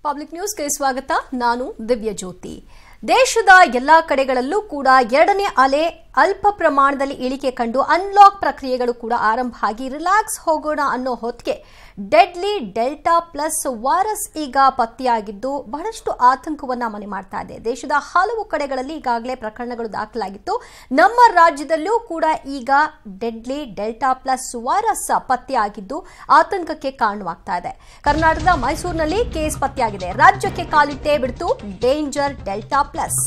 Public ನ್ಯೂಸ್ಗೆ ಸ್ವಾಗತ ನಾನು ದಿವ್ಯ ಜ್ಯೋತಿ ದೇಶದ ಎಲ್ಲಾ ಕಡೆಗಳಲ್ಲೂ ಕೂಡ ಎರಡನೇ ಅಲೆ ಅಲ್ಪ ಪ್ರಮಾಣದಲ್ಲಿ ಇಳಿಕೆ ಕಂಡು ಅನ್ಲಾಕ್ ಪ್ರಕ್ರಿಯೆಗಳು ಕೂಡ ಆರಂಭ ಆಗಿ ರಿಲ್ಯಾಕ್ಸ್ ಹೋಗೋಣ ಅನ್ನೋ ಹೊತ್ತಿಗೆ ಡೆಡ್ಲಿ ಡೆಲ್ಟಾ ಪ್ಲಸ್ ವೈರಸ್ ಈಗ ಪತ್ತೆಯಾಗಿದ್ದು ಬಹಳಷ್ಟು ಆತಂಕವನ್ನ ಮನೆ ಮಾಡ್ತಾ ಇದೆ ದೇಶದ ಹಲವು ಕಡೆಗಳಲ್ಲಿ ಈಗಾಗಲೇ ಪ್ರಕರಣಗಳು ದಾಖಲಾಗಿತ್ತು ನಮ್ಮ ರಾಜ್ಯದಲ್ಲೂ ಕೂಡ ಈಗ ಡೆಡ್ಲಿ ಡೆಲ್ಟಾ ಪ್ಲಸ್ ವೈರಸ್ ಪತ್ತೆಯಾಗಿದ್ದು ಆತಂಕಕ್ಕೆ ಕಾರಣವಾಗ್ತಾ ಇದೆ ಕರ್ನಾಟಕದ ಮೈಸೂರಿನಲ್ಲಿ ಕೇಸ್ ಪತ್ತೆಯಾಗಿದೆ ರಾಜ್ಯಕ್ಕೆ ಕಾಲಿಟ್ಟೇ ಬಿಡ್ತು ಡೇಂಜರ್ ಡೆಲ್ಟಾ ಪ್ಲಸ್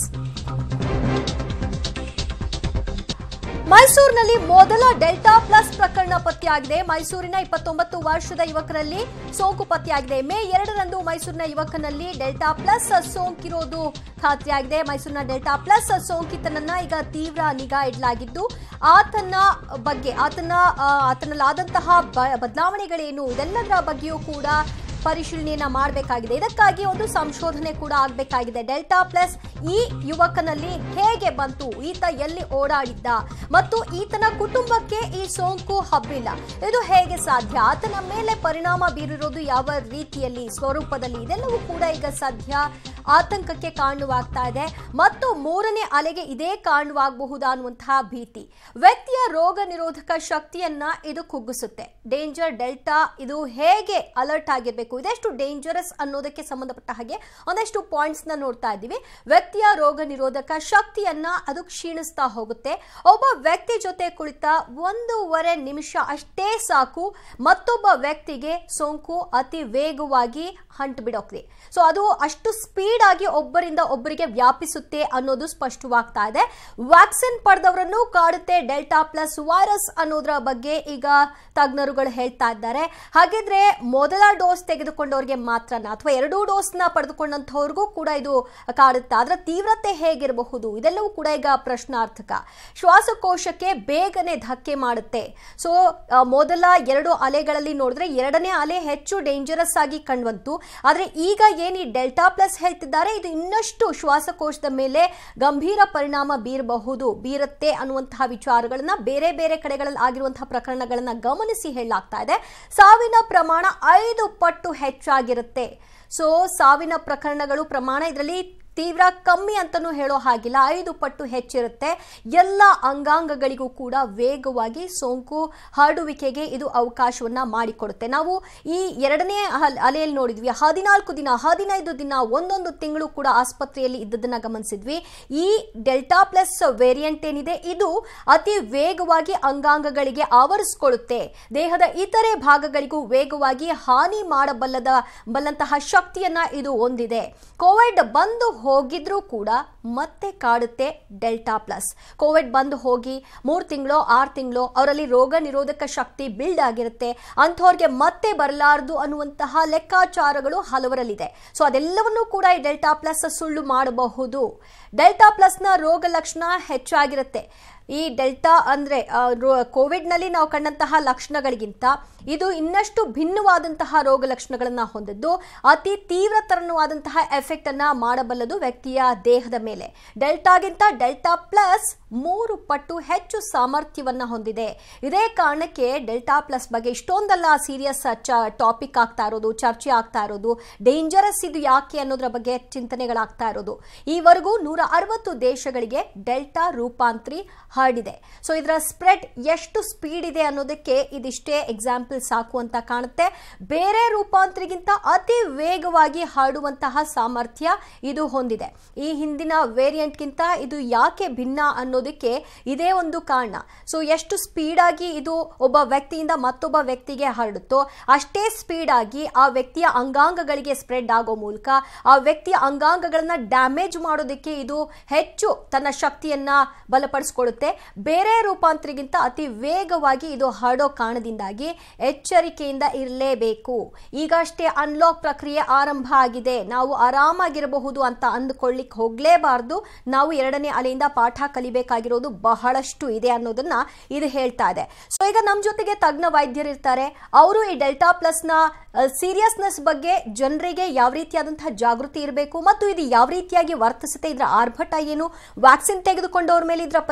ಮೈಸೂರಿನಲ್ಲಿ ಮೊದಲ ಡೆಲ್ಟಾ ಪ್ಲಸ್ ಪ್ರಕರಣ ಪತ್ತೆಯಾಗಿದೆ ಮೈಸೂರಿನ ಇಪ್ಪತ್ತೊಂಬತ್ತು ವರ್ಷದ ಯುವಕರಲ್ಲಿ ಸೋಂಕು ಪತ್ತೆಯಾಗಿದೆ ಮೇ ಎರಡರಂದು ಮೈಸೂರಿನ ಯುವಕನಲ್ಲಿ ಡೆಲ್ಟಾ ಪ್ಲಸ್ ಸೋಂಕಿರೋದು ಖಾತ್ರಿಯಾಗಿದೆ ಮೈಸೂರಿನ ಡೆಲ್ಟಾ ಪ್ಲಸ್ ಸೋಂಕಿತನನ್ನ ಈಗ ತೀವ್ರ ನಿಗಾ ಇಡಲಾಗಿದ್ದು ಆತನ ಬಗ್ಗೆ ಆತನ ಆ, ಆತನಲ್ಲಾದಂತಹ ಬ- ಬದಲಾವಣೆಗಳೇನು ಇದೆಲ್ಲದರ ಬಗ್ಗೆಯೂ ಕೂಡ ಪರಿಶೀಲನೆಯನ್ನ ಮಾಡಬೇಕಾಗಿದೆ ಇದಕ್ಕಾಗಿ ಒಂದು ಸಂಶೋಧನೆ ಕೂಡ ಆಗಬೇಕಾಗಿದೆ ಡೆಲ್ಟಾ ಪ್ಲಸ್ ಈ ಯುವಕನಲ್ಲಿ ಹೇಗೆ ಬಂತು ಈತ ಎಲ್ಲಿ ಓಡಾಡಿದ್ದ ಮತ್ತು ಈತನ ಕುಟುಂಬಕ್ಕೆ ಈ ಸೋಂಕು ಹಬ್ಬಿಲ್ಲ ಇದು ಹೇಗೆ ಸಾಧ್ಯ ಆತನ ಮೇಲೆ ಪರಿಣಾಮ ಬೀರಿರೋದು ಯಾವ ರೀತಿಯಲ್ಲಿ ಸ್ವರೂಪದಲ್ಲಿ ಇದೆಲ್ಲವೂ ಕೂಡ ಈಗ ಸದ್ಯ ಆತಂಕಕ್ಕೆ ಕಾರಣವಾಗ್ತಾ ಇದೆ ಮತ್ತು ಮೂರನೇ ಅಲೆಗೆ ಇದೇ ಕಾರಣವಾಗಬಹುದಾ ಅನ್ನುವಂತಹ ಭೀತಿ ವ್ಯಕ್ತಿಯ ರೋಗ ನಿರೋಧಕ ಶಕ್ತಿಯನ್ನ ಇದು ಕುಗ್ಗಿಸುತ್ತೆ ಡೇಂಜರ್ ಡೆಲ್ಟಾ ಇದು ಹೇಗೆ ಅಲರ್ಟ್ ಆಗಿರಬೇಕು ಇದೆಷ್ಟು ಡೇಂಜರಸ್ ಅನ್ನೋದಕ್ಕೆ ಸಂಬಂಧಪಟ್ಟ ಹಾಗೆ ಒಂದಷ್ಟು ಪಾಯಿಂಟ್ಸ್ ನ ನೋಡ್ತಾ ಇದ್ದೀವಿ ವ್ಯಕ್ತಿಯ ರೋಗ ನಿರೋಧಕ ಶಕ್ತಿಯನ್ನ ಅದು ಕ್ಷೀಣಿಸ್ತಾ ಹೋಗುತ್ತೆ ಒಬ್ಬ ವ್ಯಕ್ತಿ ಜೊತೆ ಕುಳಿತ ಒಂದೂವರೆ ನಿಮಿಷ ಅಷ್ಟೇ ಸಾಕು ಮತ್ತೊಬ್ಬ ವ್ಯಕ್ತಿಗೆ ಸೋಂಕು ಅತಿ ವೇಗವಾಗಿ ಹಂಟು ಬಿಡೋಕ್ರಿ ಸೊ ಅದು ಅಷ್ಟು ಸ್ಪೀಡ್ ಆಗಿ ಒಬ್ಬರಿಂದ ಒಬ್ಬರಿಗೆ ವ್ಯಾಪಿಸುತ್ತೆ ಅನ್ನೋದು ಸ್ಪಷ್ಟವಾಗ್ತಾ ಇದೆ ವ್ಯಾಕ್ಸಿನ್ ಪಡೆದವರನ್ನು ಕಾಡುತ್ತೆ ಡೆಲ್ಟಾ ಪ್ಲಸ್ ವೈರಸ್ ಅನ್ನೋದ್ರ ಬಗ್ಗೆ ಈಗ ತಜ್ಞರುಗಳು ಹೇಳ್ತಾ ಇದ್ದಾರೆ ಹಾಗಿದ್ರೆ ಮೊದಲ ಡೋಸ್ ತೆಗೆದುಕೊಂಡವ್ರಿಗೆ ಮಾತ್ರನ ಅಥವಾ ಎರಡೂ ಡೋಸ್ನ ಪಡೆದುಕೊಂಡಂಥವ್ರಿಗೂ ಕೂಡ ಇದು ಕಾಡುತ್ತೆ ಅದರ ತೀವ್ರತೆ ಹೇಗಿರಬಹುದು ಇದೆಲ್ಲವೂ ಕೂಡ ಈಗ ಪ್ರಶ್ನಾರ್ಥಕ ಶ್ವಾಸಕೋಶಕ್ಕೆ ಬೇಗನೆ ಧಕ್ಕೆ ಮಾಡುತ್ತೆ ಸೊ ಮೊದಲ ಎರಡು ಅಲೆಗಳಲ್ಲಿ ನೋಡಿದ್ರೆ ಎರಡನೇ ಅಲೆ ಹೆಚ್ಚು ಡೇಂಜರಸ್ ಆಗಿ ಕಂಡುವಂತು ಆದರೆ ಈಗ ಏನು ಈ ಡೆಲ್ಟಾ ಪ್ಲಸ್ ಹೇಳ್ತಿದ್ದಾರೆ ಇದು ಇನ್ನಷ್ಟು ಶ್ವಾಸಕೋಶದ ಮೇಲೆ ಗಂಭೀರ ಪರಿಣಾಮ ಬೀರಬಹುದು ಬೀರುತ್ತೆ ಅನ್ನುವಂತಹ ವಿಚಾರಗಳನ್ನ ಬೇರೆ ಬೇರೆ ಕಡೆಗಳಲ್ಲಿ ಆಗಿರುವಂತಹ ಪ್ರಕರಣಗಳನ್ನ ಗಮನಿಸಿ ಹೇಳಲಾಗ್ತಾ ಇದೆ ಸಾವಿನ ಪ್ರಮಾಣ ಐದು ಪಟ್ಟು ಹೆಚ್ಚಾಗಿರುತ್ತೆ ಸೊ ಸಾವಿನ ಪ್ರಕರಣಗಳು ಪ್ರಮಾಣ ಇದರಲ್ಲಿ ತೀವ್ರ ಕಮ್ಮಿ ಅಂತಲೂ ಹೇಳೋ ಹಾಗಿಲ್ಲ ಐದು ಪಟ್ಟು ಹೆಚ್ಚಿರುತ್ತೆ ಎಲ್ಲ ಅಂಗಾಂಗಗಳಿಗೂ ಕೂಡ ವೇಗವಾಗಿ ಸೋಂಕು ಹರಡುವಿಕೆಗೆ ಇದು ಅವಕಾಶವನ್ನ ಮಾಡಿಕೊಡುತ್ತೆ ನಾವು ಈ ಎರಡನೇ ಅಲ್- ಅಲೆಯಲ್ಲಿ ನೋಡಿದ್ವಿ ಹದಿನಾಲ್ಕು ದಿನ ಹದಿನೈದು ದಿನ ಒಂದೊಂದು ತಿಂಗಳು ಕೂಡ ಆಸ್ಪತ್ರೆಯಲ್ಲಿ ಇದ್ದದನ್ನ ಗಮನಿಸಿದ್ವಿ ಈ ಡೆಲ್ಟಾ ಪ್ಲಸ್ ವೇರಿಯಂಟ್ ಏನಿದೆ ಇದು ಅತಿ ವೇಗವಾಗಿ ಅಂಗಾಂಗಗಳಿಗೆ ಆವರಿಸಿಕೊಳ್ಳುತ್ತೆ ದೇಹದ ಇತರೆ ಭಾಗಗಳಿಗೂ ವೇಗವಾಗಿ ಹಾನಿ ಮಾಡಬಲ್ಲದ ಬಲ್ಲಂತಹ ಶಕ್ತಿಯನ್ನ ಇದು ಹೊಂದಿದೆ ಕೋವಿಡ್ ಬಂದು ಹೋಗಿದ್ರೂ ಕೂಡ ಮತ್ತೆ ಕಾಡುತ್ತೆ ಡೆಲ್ಟಾ ಪ್ಲಸ್ ಕೋವಿಡ್ ಬಂದು ಹೋಗಿ ಮೂರು ತಿಂಗಳು ಆರು ತಿಂಗಳು ಅವರಲ್ಲಿ ರೋಗ ನಿರೋಧಕ ಶಕ್ತಿ ಬಿಲ್ಡ್ ಆಗಿರುತ್ತೆ ಅಂಥವ್ರಿಗೆ ಮತ್ತೆ ಬರಲಾರದು ಅನ್ನುವಂತಹ ಲೆಕ್ಕಾಚಾರಗಳು ಹಲವರಲ್ಲಿದೆ ಸೊ ಅದೆಲ್ಲವನ್ನೂ ಕೂಡ ಈ ಡೆಲ್ಟಾ ಪ್ಲಸ್ ಸುಳ್ಳು ಮಾಡಬಹುದು ಡೆಲ್ಟಾ ಪ್ಲಸ್ನ ರೋಗ ಲಕ್ಷಣ ಹೆಚ್ಚಾಗಿರುತ್ತೆ ಈ ಡೆಲ್ಟಾ ಅಂದ್ರೆ ಆ, ರೋ- ಕೋವಿಡ್ನಲ್ಲಿ ನಾವು ಕಂಡಂತಹ ಲಕ್ಷಣಗಳಿಗಿಂತ ಇದು ಇನ್ನಷ್ಟು ಭಿನ್ನವಾದಂತಹ ರೋಗ ಲಕ್ಷಣಗಳನ್ನ ಹೊಂದಿದ್ದು ಅತಿ ತೀವ್ರತರವಾದಂತಹ ಎಫೆಕ್ಟ್ ಅನ್ನ ಮಾಡಬಲ್ಲದು ವ್ಯಕ್ತಿಯ ದೇಹದ ಮೇಲೆ ಡೆಲ್ಟಾಗಿಂತ ಡೆಲ್ಟಾ ಪ್ಲಸ್ ಮೂರು ಪಟ್ಟು ಹೆಚ್ಚು ಸಾಮರ್ಥ್ಯವನ್ನ ಹೊಂದಿದೆ ಇದೇ ಕಾರಣಕ್ಕೆ ಡೆಲ್ಟಾ ಪ್ಲಸ್ ಬಗ್ಗೆ ಇಷ್ಟೊಂದೆಲ್ಲ ಸೀರಿಯಸ್ ಟಾಪಿಕ್ ಆಗ್ತಾ ಇರೋದು ಚರ್ಚೆ ಆಗ್ತಾ ಇರೋದು ಡೇಂಜರಸ್ ಇದು ಯಾಕೆ ಅನ್ನೋದ್ರ ಬಗ್ಗೆ ಚಿಂತನೆಗಳಾಗ್ತಾ ಇರೋದು ಈವರೆಗೂ ನೂರ ಅರವತ್ತು ದೇಶಗಳಿಗೆ ಡೆಲ್ಟಾ ರೂಪಾಂತರಿ ಹರಡಿದೆ ಸೊ ಇದರ ಸ್ಪ್ರೆಡ್ ಎಷ್ಟು ಸ್ಪೀಡ್ ಇದೆ ಅನ್ನೋದಕ್ಕೆ ಇದಿಷ್ಟೇ ಎಕ್ಸಾಂಪಲ್ ಸಾಕು ಅಂತ ಕಾಣುತ್ತೆ ಬೇರೆ ರೂಪಾಂತರಿಗಿಂತ ಅತಿ ವೇಗವಾಗಿ ಹರಡುವಂತಹ ಸಾಮರ್ಥ್ಯ ಇದು ಹೊಂದಿದೆ ಈ ಹಿಂದಿನ ವೇರಿಯಂಟ್ಗಿಂತ ಇದು ಯಾಕೆ ಭಿನ್ನ ಅನ್ನೋದಕ್ಕೆ ಇದೇ ಒಂದು ಕಾರಣ ಸೊ ಎಷ್ಟು ಸ್ಪೀಡ್ ಆಗಿ ಇದು ಒಬ್ಬ ವ್ಯಕ್ತಿಯಿಂದ ಮತ್ತೊಬ್ಬ ವ್ಯಕ್ತಿಗೆ ಹರಡುತ್ತೋ ಅಷ್ಟೇ ಸ್ಪೀಡ್ ಆಗಿ ಆ ವ್ಯಕ್ತಿಯ ಅಂಗಾಂಗಗಳಿಗೆ ಸ್ಪ್ರೆಡ್ ಆಗೋ ಮೂಲಕ ಆ ವ್ಯಕ್ತಿಯ ಅಂಗಾಂಗಗಳನ್ನ ಡ್ಯಾಮೇಜ್ ಮಾಡೋದಕ್ಕೆ ಇದು ಹೆಚ್ಚು ತನ್ನ ಶಕ್ತಿಯನ್ನ ಬಲಪಡಿಸ್ಕೊಳ್ಳುತ್ತೆ ಬೇರೆ ರೂಪಾಂತರಿಗಿಂತ ಅತಿ ವೇಗವಾಗಿ ಇದು ಹರಡೋ ಕಾರಣದಿಂದಾಗಿ ಎಚ್ಚರಿಕೆಯಿಂದ ಇರಲೇಬೇಕು ಈಗಷ್ಟೇ ಅನ್ಲಾಕ್ ಪ್ರಕ್ರಿಯೆ ಆರಂಭ ಆಗಿದೆ ನಾವು ಆರಾಮಾಗಿರಬಹುದು ಅಂತ ಅಂದುಕೊಳ್ಳಿಕ್ ಹೋಗ್ಲೇಬಾರ್ದು ನಾವು ಎರಡನೇ ಅಲೆಯಿಂದ ಪಾಠ ಕಲಿಬೇಕಾಗಿರೋದು ಬಹಳಷ್ಟು ಇದೆ ಅನ್ನೋದನ್ನ ಇದು ಹೇಳ್ತಾ ಇದೆ ಸೊ ಈಗ ನಮ್ಮ ಜೊತೆಗೆ ತಜ್ಞ ವೈದ್ಯರು ಇರ್ತಾರೆ ಅವರು ಈ ಡೆಲ್ಟಾ ಪ್ಲಸ್ ನ ಸೀರಿಯಸ್ನೆಸ್ ಬಗ್ಗೆ ಜನರಿಗೆ ಯಾವ ರೀತಿಯಾದಂತಹ ಜಾಗೃತಿ ಇರಬೇಕು ಮತ್ತು ಇದು ಯಾವ ರೀತಿಯಾಗಿ ವರ್ತಿಸುತ್ತೆ ಇದರ ಆರ್ಭಟ ಏನು ವ್ಯಾಕ್ಸಿನ್ ತೆಗೆದುಕೊಂಡವ್ರ ಮೇಲೆ ಇದರ ಪರಿಣಾಮ ಏನಿರುತ್ತೆ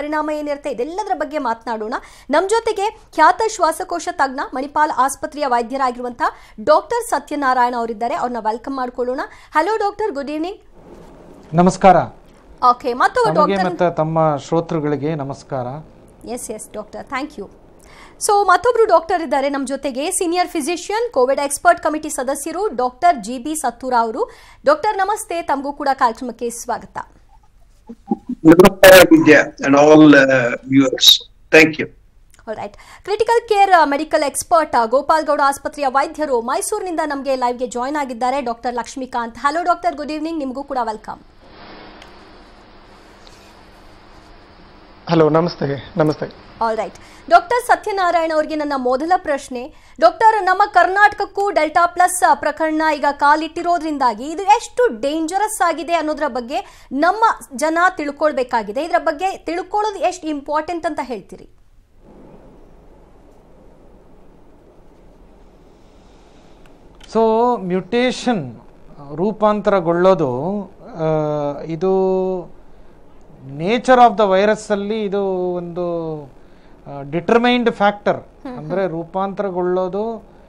ಏನಿರುತ್ತೆ ಇದೆಲ್ಲದರ ಬಗ್ಗೆ ಮಾತನಾಡೋಣ ನಮ್ಮ ಜೊತೆಗೆ ಖ್ಯಾತ ಶ್ವಾಸಕೋಶ ತಜ್ಞ ಮಣಿಪಾಲ್ ಆಸ್ಪತ್ರೆಯ ವೈದ್ಯರಾಗಿರುವಂತಹ ಡಾಕ್ಟರ್ ಸತ್ಯನಾರಾಯಣ ಅವರಿದ್ದಾರೆ ಅವ್ರನ್ನ ವೆಲ್ಕಮ್ ಮಾಡ್ಕೊಳ್ಳೋಣ ಹಲೋ ಡಾಕ್ಟರ್ ಗುಡ್ ಈವ್ನಿಂಗ್ ನಮಸ್ಕಾರ ಓಕೆ ಮತ್ತು ತಮಗೆ ಡಾಕ್ಟರ್ ಮತ್ತು ತಮ್ಮ ಶ್ರೋತೃಗಳಿಗೆ ನಮಸ್ಕಾರ yes yes doctor thank you so ಮತ್ತೊಬ್ರು ಡಾಕ್ಟರ್ ಇದ್ದಾರೆ ನಮ್ಮ ಜೊತೆಗೆ senior physician Covid expert committee ಸದಸ್ಯರು ಡಾಕ್ಟರ್ ಜಿ ಬಿ ಸತ್ತೂರ ಅವರು ಡಾಕ್ಟರ್ ನಮಸ್ತೆ ತಮಗೂ ಕೂಡ ಕಾರ್ಯಕ್ರಮಕ್ಕೆ ಸ್ವಾಗತ Namaskar Vidya and all uh, viewers. Thank you. Right critical care medical expert Gopal Gowda ಆಸ್ಪತ್ರೆಯ ವೈದ್ಯರು ಮೈಸೂರಿನಿಂದ ನಮಗೆ ಲೈವ್ಗೆ ಜಾಯ್ನ್ ಆಗಿದ್ದಾರೆ doctor Lakshmikant hello doctor good evening ನಿಮಗೂ ಕೂಡ ವೆಲ್ಕಮ್ ಹಲೋ ನಮಸ್ತೆ ನಮಸ್ತೆ ಆಲ್ ರೈಟ್ ಡಾಕ್ಟರ್ ಸತ್ಯನಾರಾಯಣ ಅವರಿಗೆ ನನ್ನ ಮೊದಲ ಪ್ರಶ್ನೆ ಡಾಕ್ಟರ್ ನಮ್ಮ ಕರ್ನಾಟಕಕ್ಕೂ ಡೆಲ್ಟಾ ಪ್ಲಸ್ ಪ್ರಕರಣ ಈಗ ಕಾಲಿಟ್ಟಿರೋದ್ರಿಂದಾಗಿ ಇದು ಎಷ್ಟು ಡೇಂಜರಸ್ ಆಗಿದೆ ಅನ್ನೋದ್ರ ಬಗ್ಗೆ ನಮ್ಮ ಜನ ತಿಳ್ಕೊಳ್ಬೇಕಾಗಿದೆ ಇದರ ಬಗ್ಗೆ ತಿಳ್ಕೊಳ್ಳೋದು ಎಷ್ಟು ಇಂಪಾರ್ಟೆಂಟ್ ಅಂತ ಹೇಳ್ತೀರಿ ಸೊ ಮ್ಯುಟೇಷನ್ ರೂಪಾಂತರಗೊಳ್ಳೋದು ಆ, ಇದು ನೇಚರ್ ಆಫ್ ದ ವೈರಸ್ಸಲ್ಲಿ ಇದು ಒಂದು ಡಿಟರ್ಮೈನ್ಡ್ ಫ್ಯಾಕ್ಟರ್ ಅಂದರೆ ರೂಪಾಂತರಗೊಳ್ಳೋದು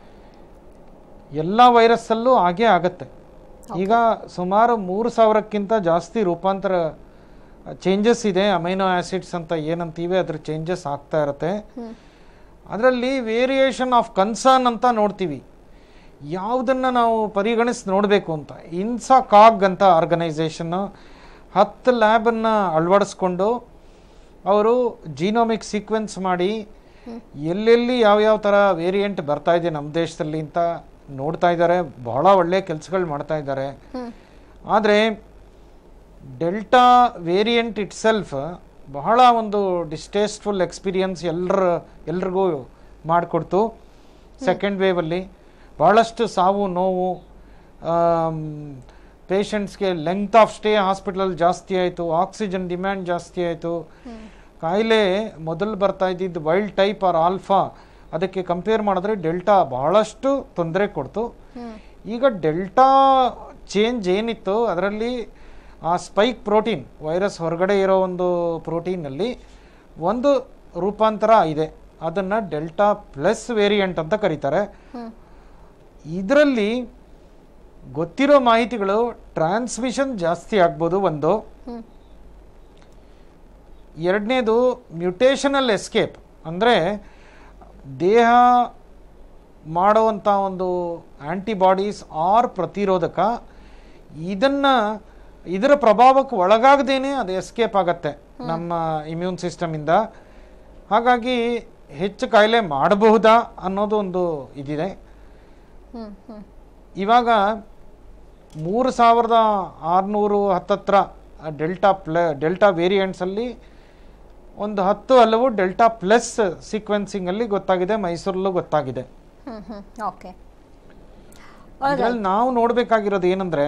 ಎಲ್ಲ ವೈರಸ್ಸಲ್ಲೂ ಹಾಗೇ ಆಗತ್ತೆ ಈಗ ಸುಮಾರು ಮೂರು ಸಾವಿರಕ್ಕಿಂತ ಜಾಸ್ತಿ ರೂಪಾಂತರ ಚೇಂಜಸ್ ಇದೆ ಅಮೈನೋ ಆಸಿಡ್ಸ್ ಅಂತ ಏನಂತೀವಿ ಅದ್ರ ಚೇಂಜಸ್ ಆಗ್ತಾ ಇರುತ್ತೆ ಅದರಲ್ಲಿ ವೇರಿಯೇಷನ್ ಆಫ್ ಕನ್ಸರ್ನ್ ಅಂತ ನೋಡ್ತೀವಿ ಯಾವುದನ್ನು ನಾವು ಪರಿಗಣಿಸಿ ನೋಡಬೇಕು ಅಂತ ಇನ್ಸಾ ಕಾಗ್ ಅಂತ ಆರ್ಗನೈಸೇಷನ್ನು ಹತ್ತು ಲ್ಯಾಬನ್ನು ಅಳವಡಿಸ್ಕೊಂಡು ಅವರು ಜೀನೋಮಿಕ್ ಸೀಕ್ವೆನ್ಸ್ ಮಾಡಿ ಎಲ್ಲೆಲ್ಲಿ ಯಾವ್ಯಾವ ಥರ ವೇರಿಯಂಟ್ ಬರ್ತಾ ಇದೆ ನಮ್ಮ ದೇಶದಲ್ಲಿ ಅಂತ ನೋಡ್ತಾ ಇದ್ದಾರೆ ಬಹಳ ಒಳ್ಳೆ ಕೆಲಸಗಳು ಮಾಡ್ತಾ ಇದ್ದಾರೆ ಆದರೆ ಡೆಲ್ಟಾ ವೇರಿಯಂಟ್ ಇಟ್ ಸೆಲ್ಫ್ ಬಹಳ ಒಂದು ಡಿಸ್ಟೇಸ್ಟ್ಫುಲ್ ಎಕ್ಸ್ಪೀರಿಯನ್ಸ್ ಎಲ್ಲರ ಎಲ್ರಿಗೂ ಮಾಡಿಕೊಡ್ತು ಸೆಕೆಂಡ್ ವೇವಲ್ಲಿ ಭಾಳಷ್ಟು ಸಾವು ನೋವು ಪೇಷಂಟ್ಸ್ಗೆ ಲೆಂತ್ ಆಫ್ ಸ್ಟೇ ಹಾಸ್ಪಿಟಲ್ ಜಾಸ್ತಿ ಆಯಿತು ಆಕ್ಸಿಜನ್ ಡಿಮ್ಯಾಂಡ್ ಜಾಸ್ತಿ ಆಯಿತು ಕಾಯಿಲೆ ಮೊದಲು ಬರ್ತಾ ಇದ್ದಿದ್ದು ವೈಲ್ಡ್ ಟೈಪ್ ಆರ್ ಆಲ್ಫಾ ಅದಕ್ಕೆ ಕಂಪೇರ್ ಮಾಡಿದ್ರೆ ಡೆಲ್ಟಾ ಬಹಳಷ್ಟು ತೊಂದರೆ ಕೊಡ್ತು ಈಗ ಡೆಲ್ಟಾ ಚೇಂಜ್ ಏನಿತ್ತು ಅದರಲ್ಲಿ ಆ ಸ್ಪೈಕ್ ಪ್ರೋಟೀನ್ ವೈರಸ್ ಹೊರಗಡೆ ಇರೋ ಒಂದು ಪ್ರೋಟೀನಲ್ಲಿ ಒಂದು ರೂಪಾಂತರ ಇದೆ ಅದನ್ನು ಡೆಲ್ಟಾ ಪ್ಲಸ್ ವೇರಿಯಂಟ್ ಅಂತ ಕರೀತಾರೆ ಇದರಲ್ಲಿ ಗೊತ್ತಿರೋ ಮಾಹಿತಿಗಳು ಟ್ರಾನ್ಸ್ಮಿಷನ್ ಜಾಸ್ತಿ ಆಗ್ಬೋದು ಒಂದು ಎರಡನೇದು ಮ್ಯುಟೇಷನಲ್ ಎಸ್ಕೇಪ್ ಅಂದರೆ ದೇಹ ಮಾಡುವಂಥ ಒಂದು ಆಂಟಿಬಾಡೀಸ್ ಆರ್ ಪ್ರತಿರೋಧಕ ಇದನ್ನು ಇದರ ಪ್ರಭಾವಕ್ಕೆ ಒಳಗಾಗದೇನೆ ಅದು ಎಸ್ಕೇಪ್ ಆಗತ್ತೆ ನಮ್ಮ ಇಮ್ಯೂನ್ ಸಿಸ್ಟಮಿಂದ ಹಾಗಾಗಿ ಹೆಚ್ಚು ಕಾಯಿಲೆ ಮಾಡಬಹುದಾ ಅನ್ನೋದು ಒಂದು ಇದಿದೆ ಇವಾಗ ಮೂರು ಸಾವಿರದ ಆರುನೂರು ಹತ್ತತ್ರ ಡೆಲ್ಟಾ ಪ್ಲ ಡೆಲ್ಟಾ ವೇರಿಯಂಟ್ಸಲ್ಲಿ ಒಂದು ಹತ್ತು ಹಲವು ಡೆಲ್ಟಾ ಪ್ಲಸ್ ಸೀಕ್ವೆನ್ಸಿಂಗಲ್ಲಿ ಗೊತ್ತಾಗಿದೆ ಮೈಸೂರಲ್ಲೂ ಗೊತ್ತಾಗಿದೆ ಹ್ಮ್ ಹ್ಮ್ ಓಕೆ ಇದರಲ್ಲಿ ನಾವು ನೋಡಬೇಕಾಗಿರೋದು ಏನಂದ್ರೆ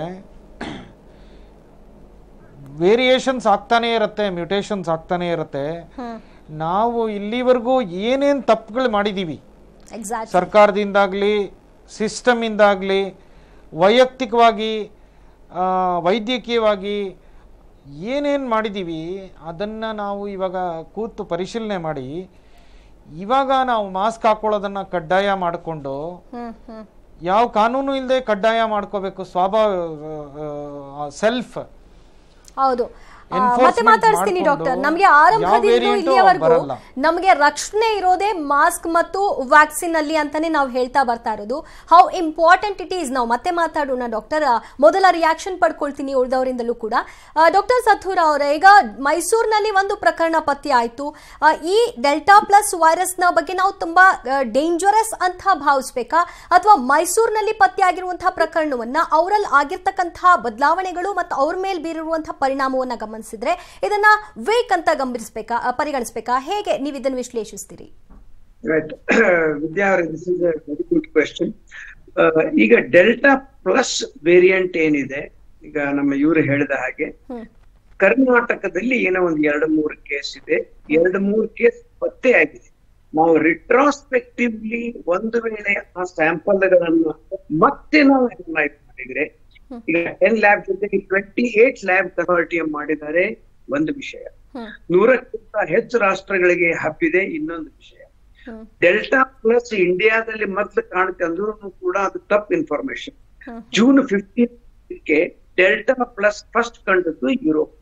ವೇರಿಯೇಷನ್ಸ್ ಆಗ್ತಾನೇ ಇರುತ್ತೆ ಮ್ಯೂಟೇಷನ್ಸ್ ಆಗ್ತಾನೇ ಇರುತ್ತೆ ನಾವು ಇಲ್ಲಿವರೆಗೂ ಏನೇನು ತಪ್ಪುಗಳು ಮಾಡಿದ್ದೀವಿ ಎಕ್ಸಾಕ್ಟ್ ಸರ್ಕಾರದಿಂದಾಗಲಿ ಸಿಸ್ಟಮಿಂದಾಗಲಿ ವೈಯಕ್ತಿಕವಾಗಿ ಆ, ವೈದ್ಯಕೀಯವಾಗಿ ಏನೇನು ಮಾಡಿದ್ದೀವಿ ಅದನ್ನು ನಾವು ಇವಾಗ ಕೂತು ಪರಿಶೀಲನೆ ಮಾಡಿ ಇವಾಗ ನಾವು ಮಾಸ್ಕ್ ಹಾಕೊಳ್ಳೋದನ್ನು ಕಡ್ಡಾಯ ಮಾಡಿಕೊಂಡು ಹ್ಮ್ ಹ್ಮ್ ಯಾವ ಕಾನೂನು ಇಲ್ಲದೆ ಕಡ್ಡಾಯ ಮಾಡ್ಕೋಬೇಕು ಸ್ವಾಭಾವ ಸೆಲ್ಫ್ ಹೌದು ಆ, Enforcement ಮತ್ತೆ ಮಾತಾಡ್ತೀನಿ ಮಾಡ್ಕೊಂಡು ಡಾಕ್ಟರ್ ನಮಗೆ ಯಾವ ಆರಂಭದಿಂದ variant ಇಲ್ಲಿಯವರೆಗೂ ಬರಲ್ಲ. ನಮಗೆ ರಕ್ಷಣೆ ಇರೋದೇ ಮಾಸ್ಕ್ ಮತ್ತು ವ್ಯಾಕ್ಸಿನ್ ಅಲ್ಲಿ ಅಂತಾನೆ ನಾವು ಹೇಳ್ತಾ ಬರ್ತಾ ಇರೋದು ಹೌ ಇಂಪಾರ್ಟೆಂಟ್ ಇಟ್ ಈಸ್ ನಾವು ಮತ್ತೆ ಮಾತಾಡೋಣ ಡಾಕ್ಟರ್ ಮೊದಲ ರಿಯಾಕ್ಷನ್ ಪಡ್ಕೊಳ್ತೀನಿ ಉಳಿದವರಿಂದಲೂ ಕೂಡ ಡಾಕ್ಟರ್ ಸಥೂರ ಅವರೇ ಈಗ ಮೈಸೂರಿನಲ್ಲಿ ಒಂದು ಪ್ರಕರಣ ಪತ್ತೆ ಆಯ್ತು ಆ, ಈ ಡೆಲ್ಟಾ ಪ್ಲಸ್ ವೈರಸ್ ನ ಬಗ್ಗೆ ನಾವು ತುಂಬಾ ಡೇಂಜರಸ್ ಅಂತ ಭಾವಿಸ್ಬೇಕಾ ಅಥವಾ ಮೈಸೂರಿನಲ್ಲಿ ಪತ್ತೆಯಾಗಿರುವಂತಹ ಪ್ರಕರಣವನ್ನ ಅವರಲ್ಲಿ ಆಗಿರ್ತಕ್ಕಂತಹ ಬದಲಾವಣೆಗಳು ಮತ್ತು ಅವ್ರ ಮೇಲೆ ಬೀರಿರುವಂತಹ ಪರಿಣಾಮವನ್ನ ಗಮನಿಸಿದ್ರೆ ಇದನ್ನ ವೇಕ್ ಅಂತ ಗಮನಿಸ್ಬೇಕಾ ಆ, ಪರಿಗಣಿಸ್ಬೇಕಾ ಹೇಗೆ ನೀವು ಇದನ್ನು ವಿಶ್ಲೇಷಿಸ್ತೀರಿ Right. Vidya, this is a very good question. Uh, ಈಗ ಡೆಲ್ಟಾ ಪ್ಲಸ್ ವೇರಿಯಂಟ್ ಏನಿದೆ ಈಗ ನಮ್ಮ ಇವರು ಹೇಳಿದ ಹಾಗೆ ಹ್ಮ್ ಕರ್ನಾಟಕದಲ್ಲಿ ಏನೋ ಒಂದು ಎರಡು ಮೂರು ಕೇಸ್ ಇದೆ ಎರಡು ಮೂರು ಕೇಸ್ ಪತ್ತೆ ಆಗಿದೆ ನಾವು ರಿಟ್ರಾಸ್ಪೆಕ್ಟಿವ್ಲಿ ಒಂದು ವೇಳೆ ಆ ಸ್ಯಾಂಪಲ್ಗಳನ್ನ ಮತ್ತೆ ನಾವು ಅನಲೈಸ್ ಮಾಡಿದ್ರೆ ಈಗ ಟೆನ್ ಲ್ಯಾಬ್ ಜೊತೆಗೆ ಟ್ವೆಂಟಿ ಏಟ್ ಲ್ಯಾಬ್ ಕನ್ವರ್ಟಿಯಂ ಮಾಡಿದ್ದಾರೆ ಒಂದು ವಿಷಯ ನೂರಕ್ಕಿಂತ ಹೆಚ್ಚು ರಾಷ್ಟ್ರಗಳಿಗೆ ಹಬ್ಬಿದೆ ಇನ್ನೊಂದು ವಿಷಯ ಡೆಲ್ಟಾ ಪ್ಲಸ್ ಇಂಡಿಯಾದಲ್ಲಿ ಮೊದಲು ಕಾಣುತ್ತೆ ಅಂದ್ರೂ ಕೂಡ ಅದು ತಪ್ಪು ಇನ್ಫಾರ್ಮೇಶನ್ ಜೂನ್ ಫಿಫ್ಟೀನ್ಗೆ ಡೆಲ್ಟಾ ಪ್ಲಸ್ ಫಸ್ಟ್ ಕಂಡದ್ದು ಯುರೋಪ್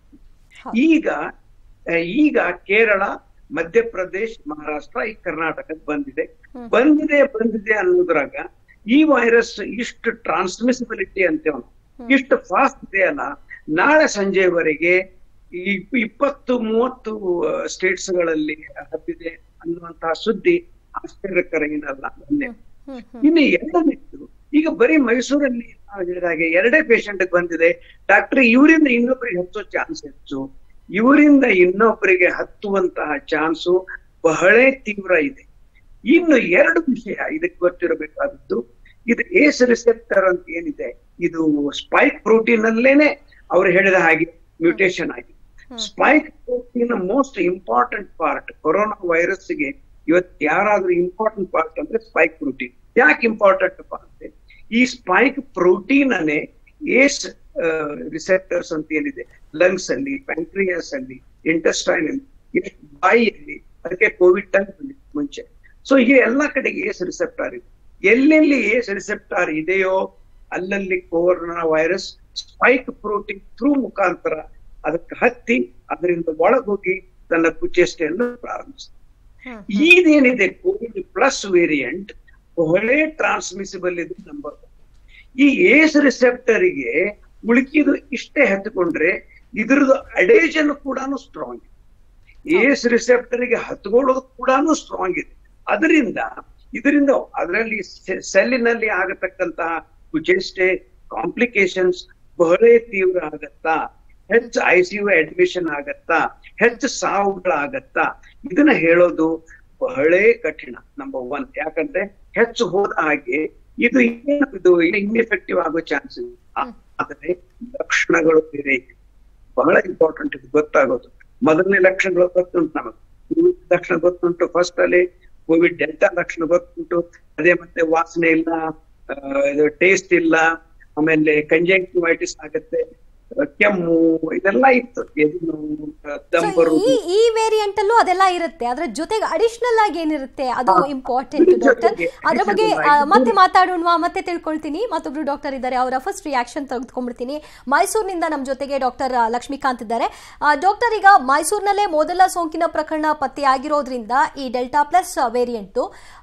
ಈಗ ಆ, ಈಗ ಕೇರಳ ಮಧ್ಯಪ್ರದೇಶ್ ಮಹಾರಾಷ್ಟ್ರ ಈ ಕರ್ನಾಟಕಕ್ಕೆ ಬಂದಿದೆ ಬಂದಿದೆ ಬಂದಿದೆ ಅನ್ನೋದ್ರಾಗ ಈ ವೈರಸ್ ಇಷ್ಟು ಟ್ರಾನ್ಸ್ಮಿಸಿಬಿಲಿಟಿ ಅಂತೇವ್ ನಾವು. ಇಷ್ಟು ಫಾಸ್ಟ್ ಇದೆ ಅಲ್ಲ ನಾಳೆ ಸಂಜೆವರೆಗೆ ಈ ಇಪ್ಪತ್ತು ಮೂವತ್ತು ಸ್ಟೇಟ್ಸ್ ಗಳಲ್ಲಿ ಹಬ್ಬಿದೆ ಅನ್ನುವಂತಹ ಸುದ್ದಿ ಆಶ್ಚರ್ಯಕರ ಏನಲ್ಲ ಮೊನ್ನೆ ಇನ್ನು ಎರಡನೇದು ಈಗ ಬರೀ ಮೈಸೂರಲ್ಲಿ ನಾವು ಹೇಳಿದಾಗೆ ಎರಡೇ ಪೇಷಂಟ್ ಬಂದಿದೆ ಡಾಕ್ಟರ್ ಇವರಿಂದ ಇನ್ನೊಬ್ಬರಿಗೆ ಹಚ್ಚೋ ಚಾನ್ಸ್ ಹೆಚ್ಚು ಇವರಿಂದ ಇನ್ನೊಬ್ಬರಿಗೆ ಹತ್ತುವಂತಹ ಚಾನ್ಸು ಬಹಳ ತೀವ್ರ ಇದೆ ಇನ್ನು ಎರಡು ವಿಷಯ ಇದಕ್ಕೆ ಗೊತ್ತಿರಬೇಕಾದದ್ದು ಇದು ಏಸ್ ರಿಸೆಪ್ಟರ್ ಅಂತ ಏನಿದೆ ಇದು ಸ್ಪೈಕ್ ಪ್ರೋಟೀನ್ ಅಲ್ಲೇನೆ ಅವ್ರು ಹೇಳಿದ ಹಾಗೆ ಮ್ಯೂಟೇಶನ್ ಆಗಿದೆ spike protein most important part corona ವೈರಸ್ಗೆ ಇವತ್ತು ಯಾರಾದ್ರೂ ಇಂಪಾರ್ಟೆಂಟ್ ಪಾರ್ಟ್ ಅಂದ್ರೆ ಸ್ಪೈಕ್ ಪ್ರೋಟೀನ್ ಯಾಕೆ ಇಂಪಾರ್ಟೆಂಟ್ ಪಾರ್ಟ್ ಈ ಸ್ಪೈಕ್ ಪ್ರೋಟೀನ್ ಅನ್ನೇ ಏಸ್ ರಿಸೆಪ್ಟರ್ಸ್ ಅಂತ ಏನಿದೆ ಲಂಗ್ಸ್ ಅಲ್ಲಿ ಪ್ಯಾಂಕ್ರಿಯಾಸ್ ಅಲ್ಲಿ ಇಂಟೆಸ್ಟೈನ್ ಅಲ್ಲಿ ಎಷ್ಟು ಬಾಯಿಯಲ್ಲಿ ಅದಕ್ಕೆ ಕೋವಿಡ್ ಟೈಮ್ ಮುಂಚೆ ಸೊ ಈ ಎಲ್ಲಾ ಕಡೆಗೆ ಏಸ್ ರಿಸೆಪ್ಟಾರ್ ಇದೆ ಎಲ್ಲೆಲ್ಲಿ ಏಸ್ ರಿಸೆಪ್ಟಾರ್ ಇದೆಯೋ ಅಲ್ಲಲ್ಲಿ corona virus spike protein through ಮುಖಾಂತರ ಅದಕ್ಕೆ ಹತ್ತಿ ಅದರಿಂದ ಒಳಗೋಗಿ ತನ್ನ ಕುಚೇಷ್ಟೆಯನ್ನು ಪ್ರಾರಂಭಿಸ್ತದೆ ಇದೇನಿದೆ ಕೋವಿಡ್ ಪ್ಲಸ್ ವೇರಿಯಂಟ್ ಬಹಳ ಟ್ರಾನ್ಸ್ಮಿಸಿಬಲ್ ಇದು ನಂಬರ್ ಈ ಏಸ್ ರಿಸೆಪ್ಟರಿಗೆ ಉಳುಕಿದು ಇಷ್ಟೇ ಹತ್ಕೊಂಡ್ರೆ ಇದ್ರದ್ದು ಅಡೇಜನ್ ಕೂಡ ಸ್ಟ್ರಾಂಗ್ ಇದೆ ಏಸ್ ರಿಸೆಪ್ಟರ್ಗೆ ಹತ್ಕೊಳ್ಳೋದು ಕೂಡ ಸ್ಟ್ರಾಂಗ್ ಇದೆ ಅದರಿಂದ ಇದರಿಂದ ಅದರಲ್ಲಿ ಸೆಲ್ಲಿನಲ್ಲಿ ಆಗತಕ್ಕಂತಹ ಕುಚೇಷ್ಟೆ ಕಾಂಪ್ಲಿಕೇಶನ್ಸ್ ಬಹಳ ತೀವ್ರ ಆಗತ್ತಾ ಹೆಚ್ಚು ಐ ಸಿ ಯು ಅಡ್ಮಿಷನ್ ಆಗತ್ತಾ ಹೆಚ್ಚು ಸಾವುಗಳಾಗತ್ತಾ ಇದನ್ನ ಹೇಳೋದು ಬಹಳ ಕಠಿಣ ನಂಬರ್ ಒನ್ ಯಾಕಂದ್ರೆ ಹೆಚ್ಚು ಹೋದ ಹಾಗೆ ಇದು ಏನು ಇದು ಇನ್ಎಫೆಕ್ಟಿವ್ ಆಗೋ ಚಾನ್ಸ್ ಇದೆ ಆ- ಆದರೆ ಲಕ್ಷಣಗಳು ಬೇರೆ ಇದೆ ಬಹಳ ಇಂಪಾರ್ಟೆಂಟ್ ಇದು ಗೊತ್ತಾಗೋದು ಮೊದಲನೇ ಲಕ್ಷಣಗಳು ಗೊತ್ತುಂಟು ನಮಗೆ ಕೋವಿಡ್ ಲಕ್ಷಣ ಗೊತ್ತುಂಟು ಫಸ್ಟ್ ಅಲ್ಲಿ ಕೋವಿಡ್ ಡೆಲ್ಟಾ ಲಕ್ಷಣ ಗೊತ್ತುಂಟು ಅದೇ ಮತ್ತೆ ವಾಸನೆ ಇಲ್ಲ ಆ, ಇದು ಟೇಸ್ಟ್ ಇಲ್ಲ ಆಮೇಲೆ ಕಂಜಂಕ್ಟಿವೈಟಿಸ್ ಆಗತ್ತೆ ಆ, ಕೆಮ್ಮು ಇದೆಲ್ಲ ಇತ್ತು ಎದೆ ನೋವು, ಆ, ದಮ್ So, ಬರುವುದು ಈ ಈ ವೇರಿಯಂಟ್ ಅಲ್ಲೂ ಅದೆಲ್ಲ ಇರುತ್ತೆ ಅದ್ರ ಜೊತೆಗೆ ಅಡಿಷನಲ್ ಆಗಿ ಏನಿರುತ್ತೆ ಅದು ಹಾ. ಇಂಪಾರ್ಟೆಂಟ್ ಇದ್ರ ಡಾಕ್ಟರ್ ಜೊತೆಗೆ ಅದ್ರ ಬಗ್ಗೆ additional ಆ, ಆಗಿ ಮತ್ತೆ ಮಾತಾಡೋಣ ಮತ್ತೆ ತಿಳ್ಕೊಳ್ತೀನಿ ಮತ್ತೊಬ್ರು ಡಾಕ್ಟರ್ ಇದ್ದಾರೆ ಅವರ ಫಸ್ಟ್ ರಿಯಾಕ್ಷನ್ ತೆಗೆದುಕೊಂಡ್ಬಿಡ್ತೀನಿ ಮೈಸೂರಿನಿಂದ ನಮ್ಮ ಜೊತೆಗೆ ಡಾಕ್ಟರ್ ಲಕ್ಷ್ಮೀಕಾಂತ್ ಇದ್ದಾರೆ ಡಾಕ್ಟರ್ ಈಗ ಮೈಸೂರಿನಲ್ಲೇ ಮೊದಲ ಸೋಂಕಿನ ಪ್ರಕರಣ ಪತ್ತೆಯಾಗಿರೋದ್ರಿಂದ ಈ delta plus variant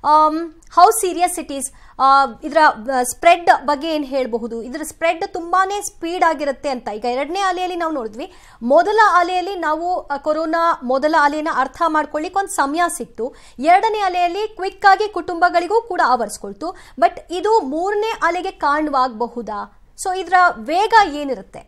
how serious it is ಇದರ ಸ್ಪ್ರೆಡ್ ಬಗ್ಗೆ ಏನು ಹೇಳಬಹುದು ಇದರ ಸ್ಪ್ರೆಡ್ ತುಂಬಾನೇ ಸ್ಪೀಡ್ ಆಗಿರುತ್ತೆ ಅಂತ ಈಗ ಎರಡನೇ ಅಲೆಯಲ್ಲಿ ನಾವು ನೋಡಿದ್ವಿ ಮೊದಲ ಅಲೆಯಲ್ಲಿ ನಾವು ಆ, ಕೊರೋನಾ ಮೊದಲ ಅಲೆಯನ್ನು ಅರ್ಥ ಮಾಡ್ಕೊಳ್ಳಿಕ್ಕೆ ಒಂದು ಸಮಯ ಸಿಕ್ತು ಎರಡನೇ ಅಲೆಯಲ್ಲಿ ಕ್ವಿಕ್ ಆಗಿ ಕುಟುಂಬಗಳಿಗೂ ಕೂಡ ಆವರಿಸ್ಕೊಳ್ತು ಬಟ್ ಇದು ಮೂರನೇ ಅಲೆಗೆ ಕಾರಣವಾಗಬಹುದಾ ಸೊ ಇದರ ವೇಗ ಏನಿರುತ್ತೆ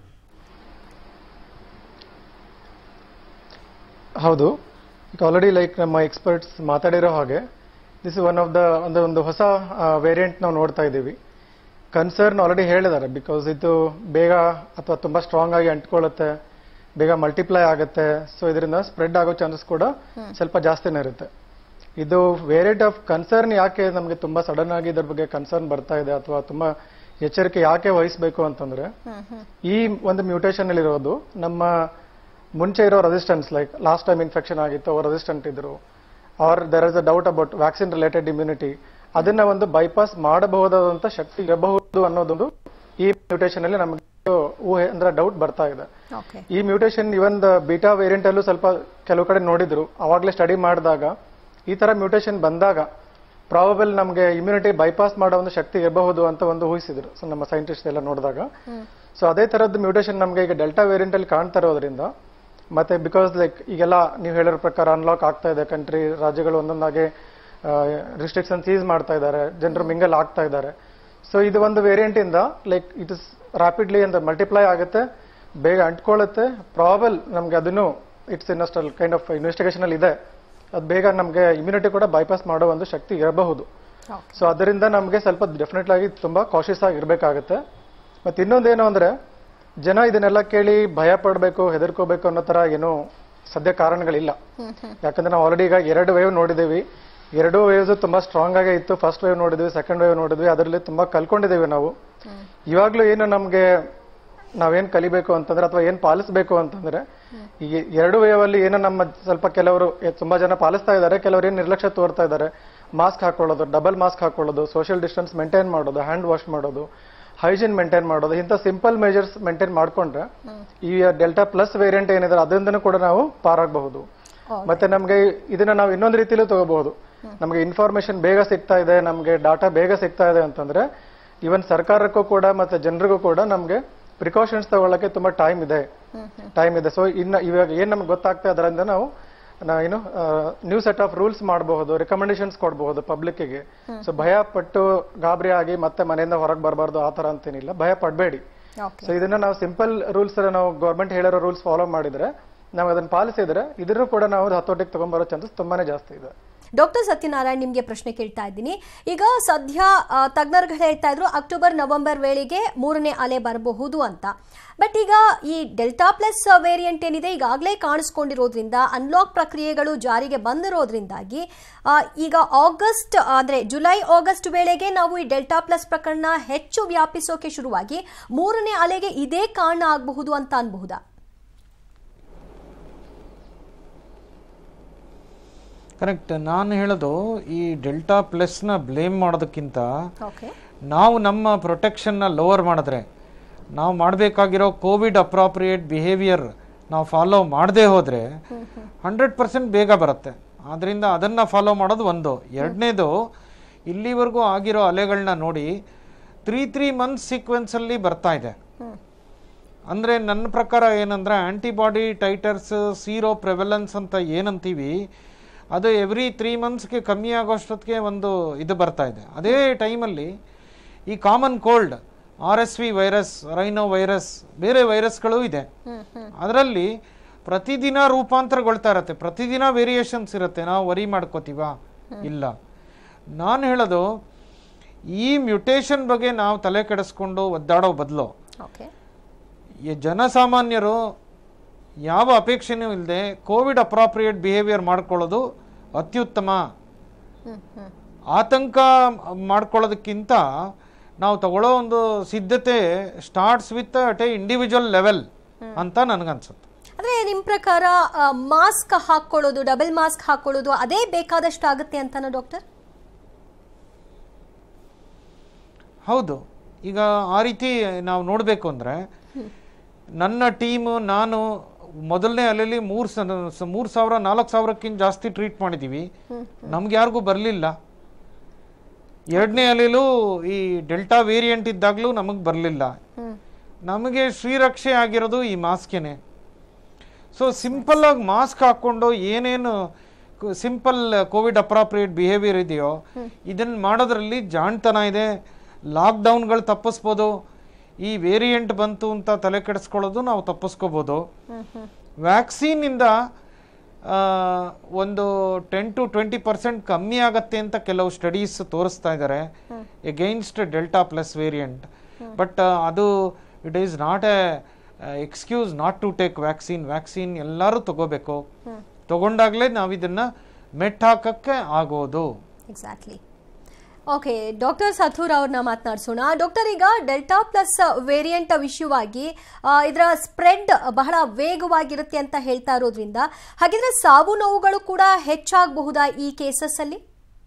ಹೌದು ಈಗ ಆಲ್ರೆಡಿ ಲೈಕ್ ನಮ್ಮ ಎಕ್ಸ್ಪರ್ಟ್ಸ್ ಮಾತಾಡಿರೋ ಹಾಗೆ this is one of the ಒಂದು ಒಂದು ಹೊಸ ವೇರಿಯಂಟ್ ನಾವು ನೋಡ್ತಾ ಇದ್ದೀವಿ ಕನ್ಸರ್ನ್ ಆಲ್ರೆಡಿ ಹೇಳಿದ್ದಾರೆ ಬಿಕಾಸ್ ಇದು ಬೇಗ ಅಥವಾ ತುಂಬಾ ಸ್ಟ್ರಾಂಗ್ ಆಗಿ ಅಂಟ್ಕೊಳ್ಳುತ್ತೆ ಬೇಗ ಮಲ್ಟಿಪ್ಲೈ ಆಗುತ್ತೆ ಸೊ ಇದರಿಂದ ಸ್ಪ್ರೆಡ್ ಆಗೋ ಚಾನ್ಸಸ್ ಕೂಡ ಸ್ವಲ್ಪ ಜಾಸ್ತಿನೇ ಇರುತ್ತೆ ಇದು ವೇರಿಯಂಟ್ ಆಫ್ ಕನ್ಸರ್ನ್ ಯಾಕೆ ನಮಗೆ ತುಂಬಾ ಸಡನ್ ಆಗಿ ಇದ್ರ ಬಗ್ಗೆ ಕನ್ಸರ್ನ್ ಬರ್ತಾ ಇದೆ ಅಥವಾ ತುಂಬಾ ಎಚ್ಚರಿಕೆ ಯಾಕೆ ವಹಿಸಬೇಕು ಅಂತಂದ್ರೆ ಈ ಒಂದು ಮ್ಯೂಟೇಷನ್ ಅಲ್ಲಿ ಇರೋದು ನಮ್ಮ ಮುಂಚೆ ಇರೋ resistance like last time infection ಆಗಿತ್ತು ಅವ್ರು ರೆಸಿಸ್ಟೆಂಟ್ ಇದ್ರು or there is a doubt about vaccine related immunity ಅದನ್ನ ಒಂದು ಬೈಪಾಸ್ ಮಾಡಬಹುದಾದಂತ ಶಕ್ತಿ ಇರಬಹುದು ಅನ್ನೋದೊಂದು ಈ ಮ್ಯೂಟೇಷನ್ ಅಲ್ಲಿ ನಮಗೆ ಊಹೆ ಅಂದ್ರೆ ಡೌಟ್ ಬರ್ತಾ ಇದೆ ಓಕೆ ಈ mutation even the beta variant ಅಲ್ಲೂ ಸ್ವಲ್ಪ ಕೆಲವು ಕಡೆ ನೋಡಿದ್ರು ಅವಾಗಲೇ ಸ್ಟಡಿ ಮಾಡಿದಾಗ ಈ ತರ ಮ್ಯೂಟೇಷನ್ ಬಂದಾಗ ಪ್ರಾಬಬಲ್ ನಮಗೆ ಇಮ್ಯುನಿಟಿ ಬೈಪಾಸ್ ಮಾಡೋ ಒಂದು ಶಕ್ತಿ ಇರಬಹುದು ಅಂತ ಒಂದು ಊಹಿಸಿದ್ರು ಸೊ ನಮ್ಮ ಸೈಂಟಿಸ್ಟ್ ಎಲ್ಲ ನೋಡಿದಾಗ ಸೊ ಅದೇ ತರದ್ದು ಮ್ಯೂಟೇಷನ್ ನಮಗೆ ಈಗ ಡೆಲ್ಟಾ ವೇರಿಯಂಟ್ ಅಲ್ಲಿ ಕಾಣ್ತಾ ಇರೋದ್ರಿಂದ ಮತ್ತೆ ಬಿಕಾಸ್ ಲೈಕ್ ಈಗೆಲ್ಲ ನೀವು ಹೇಳಿರೋ ಪ್ರಕಾರ ಅನ್ಲಾಕ್ ಆಗ್ತಾ ಇದೆ ಕಂಟ್ರಿ ರಾಜ್ಯಗಳು ಒಂದೊಂದಾಗಿ ರಿಸ್ಟ್ರಿಕ್ಷನ್ ಸೀಸ್ ಮಾಡ್ತಾ ಇದ್ದಾರೆ ಜನರು ಮಿಂಗಲ್ ಆಗ್ತಾ ಇದ್ದಾರೆ ಸೊ ಇದು ಒಂದು ವೇರಿಯಂಟ್ ಇಂದ ಲೈಕ್ ಇಟ್ ಇಸ್ ರಾಪಿಡ್ಲಿ ಅಂತ ಮಲ್ಟಿಪ್ಲೈ ಆಗುತ್ತೆ ಬೇಗ ಅಂಟ್ಕೊಳ್ಳುತ್ತೆ ಪ್ರಾಬಲ್ ನಮ್ಗೆ ಅದನ್ನು it's initial kind of investigation ಅಲ್ಲಿ ಇದೆ ಅದು ಬೇಗ ನಮಗೆ ಇಮ್ಯುನಿಟಿ ಕೂಡ ಬೈಪಾಸ್ ಮಾಡೋ ಒಂದು ಶಕ್ತಿ ಇರಬಹುದು ಸೊ ಅದರಿಂದ ನಮಗೆ ಸ್ವಲ್ಪ ಡೆಫಿನೆಟ್ ಆಗಿ ತುಂಬಾ ಕಾಶಿಯಸ್ ಆಗಿ ಇರಬೇಕಾಗುತ್ತೆ ಮತ್ತೆ ಇನ್ನೊಂದೇನು ಅಂದ್ರೆ ಜನ ಇದನ್ನೆಲ್ಲ ಕೇಳಿ ಭಯ ಪಡಬೇಕು ಹೆದರ್ಕೋಬೇಕು ಅನ್ನೋ ತರ ಏನೂ ಸದ್ಯ ಕಾರಣಗಳಿಲ್ಲ ಯಾಕಂದ್ರೆ ನಾವು ಆಲ್ರೆಡಿ ಈಗ ಎರಡು ವೇವ್ ನೋಡಿದ್ದೀವಿ ಎರಡೂ ವೇವ್ಸ್ ತುಂಬಾ ಸ್ಟ್ರಾಂಗ್ ಆಗೇ ಇತ್ತು ಫಸ್ಟ್ ವೇವ್ ನೋಡಿದ್ವಿ ಸೆಕೆಂಡ್ ವೇವ್ ನೋಡಿದ್ವಿ ಅದರಲ್ಲಿ ತುಂಬಾ ಕಲ್ಕೊಂಡಿದ್ದೀವಿ ನಾವು ಇವಾಗ್ಲೂ ಏನು ನಮ್ಗೆ ನಾವೇನ್ ಕಲಿಬೇಕು ಅಂತಂದ್ರೆ ಅಥವಾ ಏನ್ ಪಾಲಿಸಬೇಕು ಅಂತಂದ್ರೆ ಈ ಎರಡು ವೇವ್ ಅಲ್ಲಿ ಏನೋ ನಮ್ಮ ಸ್ವಲ್ಪ ಕೆಲವರು ಏ- ತುಂಬಾ ಜನ ಪಾಲಿಸ್ತಾ ಇದ್ದಾರೆ ಕೆಲವರು ಏನ್ ನಿರ್ಲಕ್ಷ್ಯ ತೋರ್ತಾ ಇದ್ದಾರೆ ಮಾಸ್ಕ್ ಹಾಕೊಳ್ಳೋದು ಡಬಲ್ ಮಾಸ್ಕ್ ಹಾಕೊಳ್ಳೋದು ಸೋಷಿಯಲ್ ಡಿಸ್ಟೆನ್ಸ್ ಮೇಂಟೈನ್ ಮಾಡೋದು ಹ್ಯಾಂಡ್ ವಾಶ್ ಮಾಡೋದು ಹೈಜೀನ್ ಮೇಂಟೈನ್ ಮಾಡೋದು ಇಂಥ ಸಿಂಪಲ್ ಮೇಜರ್ಸ್ ಮೇಂಟೈನ್ ಮಾಡ್ಕೊಂಡ್ರೆ ಈ ಡೆಲ್ಟಾ ಪ್ಲಸ್ ವೇರಿಯಂಟ್ ಏನಿದೆ ಅದರಿಂದನೂ ಕೂಡ ನಾವು ಪಾರಾಗಬಹುದು ಮತ್ತೆ ನಮ್ಗೆ ಇದನ್ನ ನಾವು ಇನ್ನೊಂದು ರೀತಿಲೂ ತಗೋಬಹುದು ನಮ್ಗೆ ಇನ್ಫಾರ್ಮೇಶನ್ ಬೇಗ ಸಿಗ್ತಾ ಇದೆ ನಮ್ಗೆ ಡಾಟಾ ಬೇಗ ಸಿಗ್ತಾ ಇದೆ ಅಂತಂದ್ರೆ ಇವನ್ ಸರ್ಕಾರಕ್ಕೂ ಕೂಡ ಮತ್ತೆ ಜನರಿಗೂ ಕೂಡ ನಮ್ಗೆ ಪ್ರಿಕಾಷನ್ಸ್ ತಗೊಳ್ಳಕ್ಕೆ ತುಂಬಾ ಟೈಮ್ ಇದೆ ಟೈಮ್ ಇದೆ ಸೊ ಇನ್ನ ಇವಾಗ ಏನ್ ನಮ್ಗೆ ಗೊತ್ತಾಗ್ತಾ ಅದರಿಂದ ನಾವು ನಾ- ಏನು ನ್ಯೂ ಸೆಟ್ ಆಫ್ ರೂಲ್ಸ್ ಮಾಡಬಹುದು ರಿಕಮೆಂಡೇಶನ್ಸ್ ಕೊಡಬಹುದು ಪಬ್ಲಿಕ್ಗೆ ಸೊ ಭಯ ಪಟ್ಟು ಗಾಬರಿ ಆಗಿ ಮತ್ತೆ ಮನೆಯಿಂದ ಹೊರಗೆ ಬರಬಾರ್ದು ಆ ತರ ಅಂತೇನಿಲ್ಲ ಭಯ ಪಡಬೇಡಿ ಓಕೆ ಸೊ ಇದನ್ನ ನಾವು ಸಿಂಪಲ್ ರೂಲ್ಸ್ ನಾವು ಗೌರ್ಮೆಂಟ್ ಹೇಳಿರೋ ರೂಲ್ಸ್ ಫಾಲೋ ಮಾಡಿದ್ರೆ ನಾವು ಅದನ್ನ ಪಾಲಿಸಿದ್ರೆ ಇದನ್ನು ಕೂಡ ನಾವು ಹತೋಟಿಗೆ ತಗೊಂಡ್ಬರೋ ಚಾನ್ಸಸ್ ತುಂಬಾನೇ ಜಾಸ್ತಿ ಇದೆ ಡಾಕ್ಟರ್ ಸತ್ಯನಾರಾಯಣ್ ನಿಮಗೆ ಪ್ರಶ್ನೆ ಕೇಳ್ತಾ ಇದ್ದೀನಿ ಈಗ ಸದ್ಯ ಆ, ತಜ್ಞರುಗಳು ಹೇಳ್ತಾ ಇದ್ರು ಅಕ್ಟೋಬರ್ ನವೆಂಬರ್ ವೇಳೆಗೆ ಮೂರನೇ ಅಲೆ ಬರಬಹುದು ಅಂತ ಬಟ್ ಈಗ ಈ ಡೆಲ್ಟಾ ಪ್ಲಸ್ ವೇರಿಯಂಟ್ ಏನಿದೆ ಈಗಾಗಲೇ ಕಾಣಿಸ್ಕೊಂಡಿರೋದ್ರಿಂದ ಅನ್ಲಾಕ್ ಪ್ರಕ್ರಿಯೆಗಳು ಜಾರಿಗೆ ಬಂದಿರೋದ್ರಿಂದಾಗಿ ಆ, ಈಗ ಆಗಸ್ಟ್ ಅಂದ್ರೆ ಜುಲೈ ಆಗಸ್ಟ್ ವೇಳೆಗೆ ನಾವು ಈ ಡೆಲ್ಟಾ ಪ್ಲಸ್ ಪ್ರಕರಣ ಹೆಚ್ಚು ವ್ಯಾಪಿಸೋಕೆ ಶುರುವಾಗಿ ಮೂರನೇ ಅಲೆಗೆ ಇದೇ ಕಾರಣ ಆಗಬಹುದು ಅಂತ ಅನ್ಬಹುದಾ ಕರೆಕ್ಟ್ ನಾನು ಹೇಳೋದು ಈ ಡೆಲ್ಟಾ ಪ್ಲಸ್ನ ಬ್ಲೇಮ್ ಮಾಡೋದಕ್ಕಿಂತ ಓಕೆ ನಾವು ನಮ್ಮ ಪ್ರೊಟೆಕ್ಷನ್ನ ಲೋವರ್ ಮಾಡಿದ್ರೆ ನಾವು ಮಾಡಬೇಕಾಗಿರೋ ಕೋವಿಡ್ ಅಪ್ರಾಪ್ರಿಯೇಟ್ ಬಿಹೇವಿಯರ್ ನಾವು ಫಾಲೋ ಮಾಡದೇ ಹೋದರೆ ಹಂಡ್ರೆಡ್ ಪರ್ಸೆಂಟ್ ಬೇಗ ಬರುತ್ತೆ ಆದ್ದರಿಂದ ಅದನ್ನು ಫಾಲೋ ಮಾಡೋದು ಒಂದು ಎರಡನೇದು ಇಲ್ಲಿವರೆಗೂ ಆಗಿರೋ ಅಲೆಗಳನ್ನ ನೋಡಿ ತ್ರೀ ತ್ರೀ ಮಂತ್ಸ್ ಸೀಕ್ವೆನ್ಸಲ್ಲಿ ಬರ್ತಾ ಇದೆ ಅಂದರೆ ನನ್ನ ಪ್ರಕಾರ ಏನಂದರೆ ಆ್ಯಂಟಿಬಾಡಿ ಟೈಟರ್ಸ್ ಸೀರೋ ಪ್ರೆವೆಲೆನ್ಸ್ ಅಂತ ಏನಂತೀವಿ ಅದು ಎವ್ರಿ ತ್ರೀ ಮಂತ್ಸ್ಗೆ ಕಮ್ಮಿ ಆಗೋಷ್ಟೊತ್ತಿಗೆ ಒಂದು ಇದು ಬರ್ತಾ ಇದೆ ಅದೇ ಟೈಮಲ್ಲಿ ಈ common cold R S V virus rhino virus ಬೇರೆ ವೈರಸ್ಗಳು ಇದೆ ಅದರಲ್ಲಿ ಪ್ರತಿದಿನ ರೂಪಾಂತರಗೊಳ್ತಾ ಇರತ್ತೆ ಪ್ರತಿದಿನ ವೇರಿಯೇಷನ್ಸ್ ಇರುತ್ತೆ ನಾವು ವರಿ ಮಾಡ್ಕೋತೀವ ಇಲ್ಲ ನಾನು ಹೇಳೋದು ಈ ಮ್ಯುಟೇಷನ್ ಬಗ್ಗೆ ನಾವು ತಲೆ ಕೆಡಿಸ್ಕೊಂಡು ಒದ್ದಾಡೋ ಬದಲು ಓಕೆ ಈ ಜನಸಾಮಾನ್ಯರು ಯಾವ ಅಪೇಕ್ಷೆನೂ ಇಲ್ಲದೆ ಕೋವಿಡ್ ಅಪ್ರಾಪ್ರಿಯೇಟ್ ಬಿಹೇವಿಯರ್ ಮಾಡ್ಕೊಳ್ಳೋದು ಅತ್ಯುತ್ತಮ ಆತಂಕ ಮಾಡ್ಕೊಳ್ಳೋದಕ್ಕಿಂತ ನಾವು ತಗೊಳ್ಳೋ ಒಂದು ಸಿದ್ಧತೆ starts with at a individual level ಅಂತ ನನಗನ್ಸುತ್ತೆ ಅಂದ್ರೆ ನಿಮ್ ಪ್ರಕಾರ ಮಾಸ್ಕ್ ಹಾಕೊಳ್ಳೋದು ಡಬಲ್ ಮಾಸ್ಕ್ ಹಾಕೊಳ್ಳೋದು ಅದೇ ಬೇಕಾದಷ್ಟು ಆಗುತ್ತೆ ಅಂತಾನ ಡಾಕ್ಟರ್ ಹೌದು ಈಗ ಆ ರೀತಿ ನಾವು ನೋಡಬೇಕು ಅಂದರೆ ನನ್ನ ಟೀಮು ನಾನು ಮೊದಲನೇ ಅಲೆಯಲ್ಲಿ ಮೂರು ಸ ಮೂರು ಸಾವಿರ ನಾಲ್ಕು ಸಾವಿರಕ್ಕಿಂತ ಜಾಸ್ತಿ ಟ್ರೀಟ್ ಮಾಡಿದ್ದೀವಿ ನಮ್ಗೆ ಯಾರಿಗೂ ಬರಲಿಲ್ಲ ಎರಡನೇ ಅಲೆಯಲ್ಲೂ ಈ ಡೆಲ್ಟಾ ವೇರಿಯಂಟ್ ಇದ್ದಾಗಲೂ ನಮಗೆ ಬರಲಿಲ್ಲ ನಮಗೆ ಶ್ರೀರಕ್ಷೆ ಆಗಿರೋದು ಈ ಮಾಸ್ಕೇನೆ ಸೊ ಸಿಂಪಲ್ ಆಗಿ ಮಾಸ್ಕ್ ಹಾಕ್ಕೊಂಡು ಏನೇನು ಸಿಂಪಲ್ ಕೋವಿಡ್ ಅಪ್ರಾಪ್ರಿಯೇಟ್ ಬಿಹೇವಿಯರ್ ಇದೆಯೋ ಇದನ್ನ ಮಾಡೋದ್ರಲ್ಲಿ ಜಾಣ್ತನ ಇದೆ ಲಾಕ್ಡೌನ್ಗಳು ತಪ್ಪಿಸ್ಬೋದು ಈ ವೇರಿಯಂಟ್ ಬಂತು ಅಂತ ತಲೆ ಕೆಡಿಸ್ಕೊಳ್ಳೋದು ನಾವು ತಪ್ಪಿಸ್ಕೋಬೋದು ವ್ಯಾಕ್ಸಿನಿಂದ ಒಂದು ಟೆನ್ ಟು ಟ್ವೆಂಟಿ ಪರ್ಸೆಂಟ್ ಕಮ್ಮಿ ಆಗತ್ತೆ ಅಂತ ಕೆಲವು ಸ್ಟಡೀಸ್ ತೋರಿಸ್ತಾ ಇದ್ದಾರೆ against delta plus variant but ಅದು it is not a excuse not to take vaccine vaccine ಎಲ್ಲರೂ ತಗೋಬೇಕು ತಗೊಂಡಾಗಲೇ ನಾವು ಇದನ್ನ ಮೆಟ್ ಹಾಕಕ್ಕೆ ಆಗೋದು ಎಕ್ಸಾಕ್ಟ್ಲಿ ಓಕೆ ಡಾಕ್ಟರ್ ಸಥೂರ್ ಅವ್ರನ್ನ ಮಾತನಾಡಿಸೋಣ ಡಾಕ್ಟರ್ ಈಗ ಡೆಲ್ಟಾ ಪ್ಲಸ್ ವೇರಿಯಂಟ್ ವಿಷಯವಾಗಿ ಆ, ಇದರ ಸ್ಪ್ರೆಡ್ ಬಹಳ ವೇಗವಾಗಿರುತ್ತೆ ಅಂತ ಹೇಳ್ತಾ ಇರೋದ್ರಿಂದ ಹಾಗಿದ್ರೆ ಸಾವು ನೋವುಗಳು ಕೂಡ ಹೆಚ್ಚಾಗಬಹುದಾ ಈ ಕೇಸಸ್ ಅಲ್ಲಿ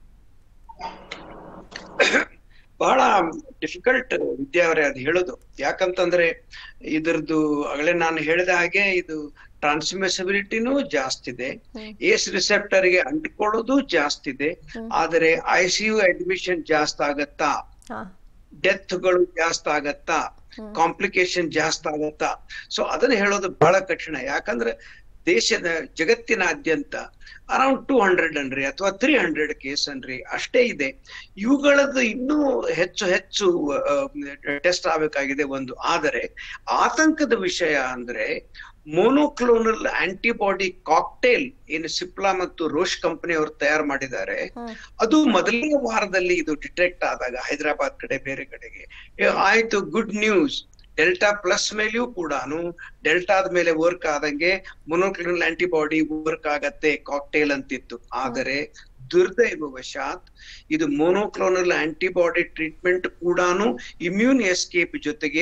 ಬಹಳ ಡಿಫಿಕಲ್ಟ್ ವಿದ್ಯಾ ಅವರೇ ಅದು ಹೇಳೋದು ಯಾಕಂತಂದ್ರೆ ಇದ್ರದ್ದು ಆಗಲೇ ನಾನು ಹೇಳಿದ ಹಾಗೆ ಇದು ಟ್ರಾನ್ಸ್ಮಿಸಿಬಿಲಿಟಿನೂ ಜಾಸ್ತಿ ಇದೆ ಏಸ್ ರಿಸೆಪ್ಟರ್ ಗೆ ಅಂಟ್ಕೊಳ್ಳೋದು ಜಾಸ್ತಿ ಇದೆ ಆದರೆ ಐ ಸಿ ಯು ಅಡ್ಮಿಷನ್ ಜಾಸ್ತಿ ಆಗತ್ತಾ ಹಾ ಡೆತ್ಗಳು ಜಾಸ್ತಿ ಆಗತ್ತಾ ಕಾಂಪ್ಲಿಕೇಶನ್ ಜಾಸ್ತಿ ಆಗತ್ತಾ ಸೊ ಅದನ್ನ ಹೇಳೋದು ಬಹಳ ಕಠಿಣ ಯಾಕಂದ್ರೆ ದೇಶದ ಜಗತ್ತಿನಾದ್ಯಂತ ಅರೌಂಡ್ ಟೂ ಹಂಡ್ರೆಡ್ ಅನ್ರಿ ಅಥವಾ ತ್ರೀ ಹಂಡ್ರೆಡ್ ಕೇಸ್ ಅನ್ರಿ ಅಷ್ಟೇ ಇದೆ ಇವುಗಳದ್ದು ಇನ್ನೂ ಹೆಚ್ಚು ಹೆಚ್ಚು ಟೆಸ್ಟ್ ಆಗಬೇಕಾಗಿದೆ ಒಂದು ಆದರೆ ಆತಂಕದ ವಿಷಯ ಅಂದ್ರೆ ಮೋನೋಕ್ಲೋನಲ್ ಆಂಟಿಬಾಡಿ ಕಾಕ್ಟೇಲ್ ಏನು ಸಿಪ್ಲಾ ಮತ್ತು ರೋಶ್ ಕಂಪನಿ ಅವರು ತಯಾರು ಮಾಡಿದ್ದಾರೆ ಅದು ಮೊದಲನೇ ವಾರದಲ್ಲಿ ಇದು ಡಿಟೆಕ್ಟ್ ಆದಾಗ ಹೈದರಾಬಾದ್ ಕಡೆ ಬೇರೆ ಕಡೆಗೆ ಏ, ಆಯ್ತು ಗುಡ್ ನ್ಯೂಸ್ ಡೆಲ್ಟಾ ಪ್ಲಸ್ ಮೇಲೆಯೂ ಕೂಡ ಡೆಲ್ಟಾದ ಮೇಲೆ ವರ್ಕ್ ಆದಂಗೆ ಮೊನೋಕ್ಲೋನಲ್ ಆಂಟಿಬಾಡಿ ವರ್ಕ್ ಆಗತ್ತೆ ಕಾಕ್ಟೇಲ್ ಅಂತಿತ್ತು ಆದರೆ ದುರ್ದೈವವಶಾತ್ ಇದು ಮೊನೋಕ್ಲೋನಲ್ ಆಂಟಿಬಾಡಿ ಟ್ರೀಟ್ಮೆಂಟ್ ಕೂಡ ಇಮ್ಯೂನ್ ಎಸ್ಕೇಪ್ ಜೊತೆಗೆ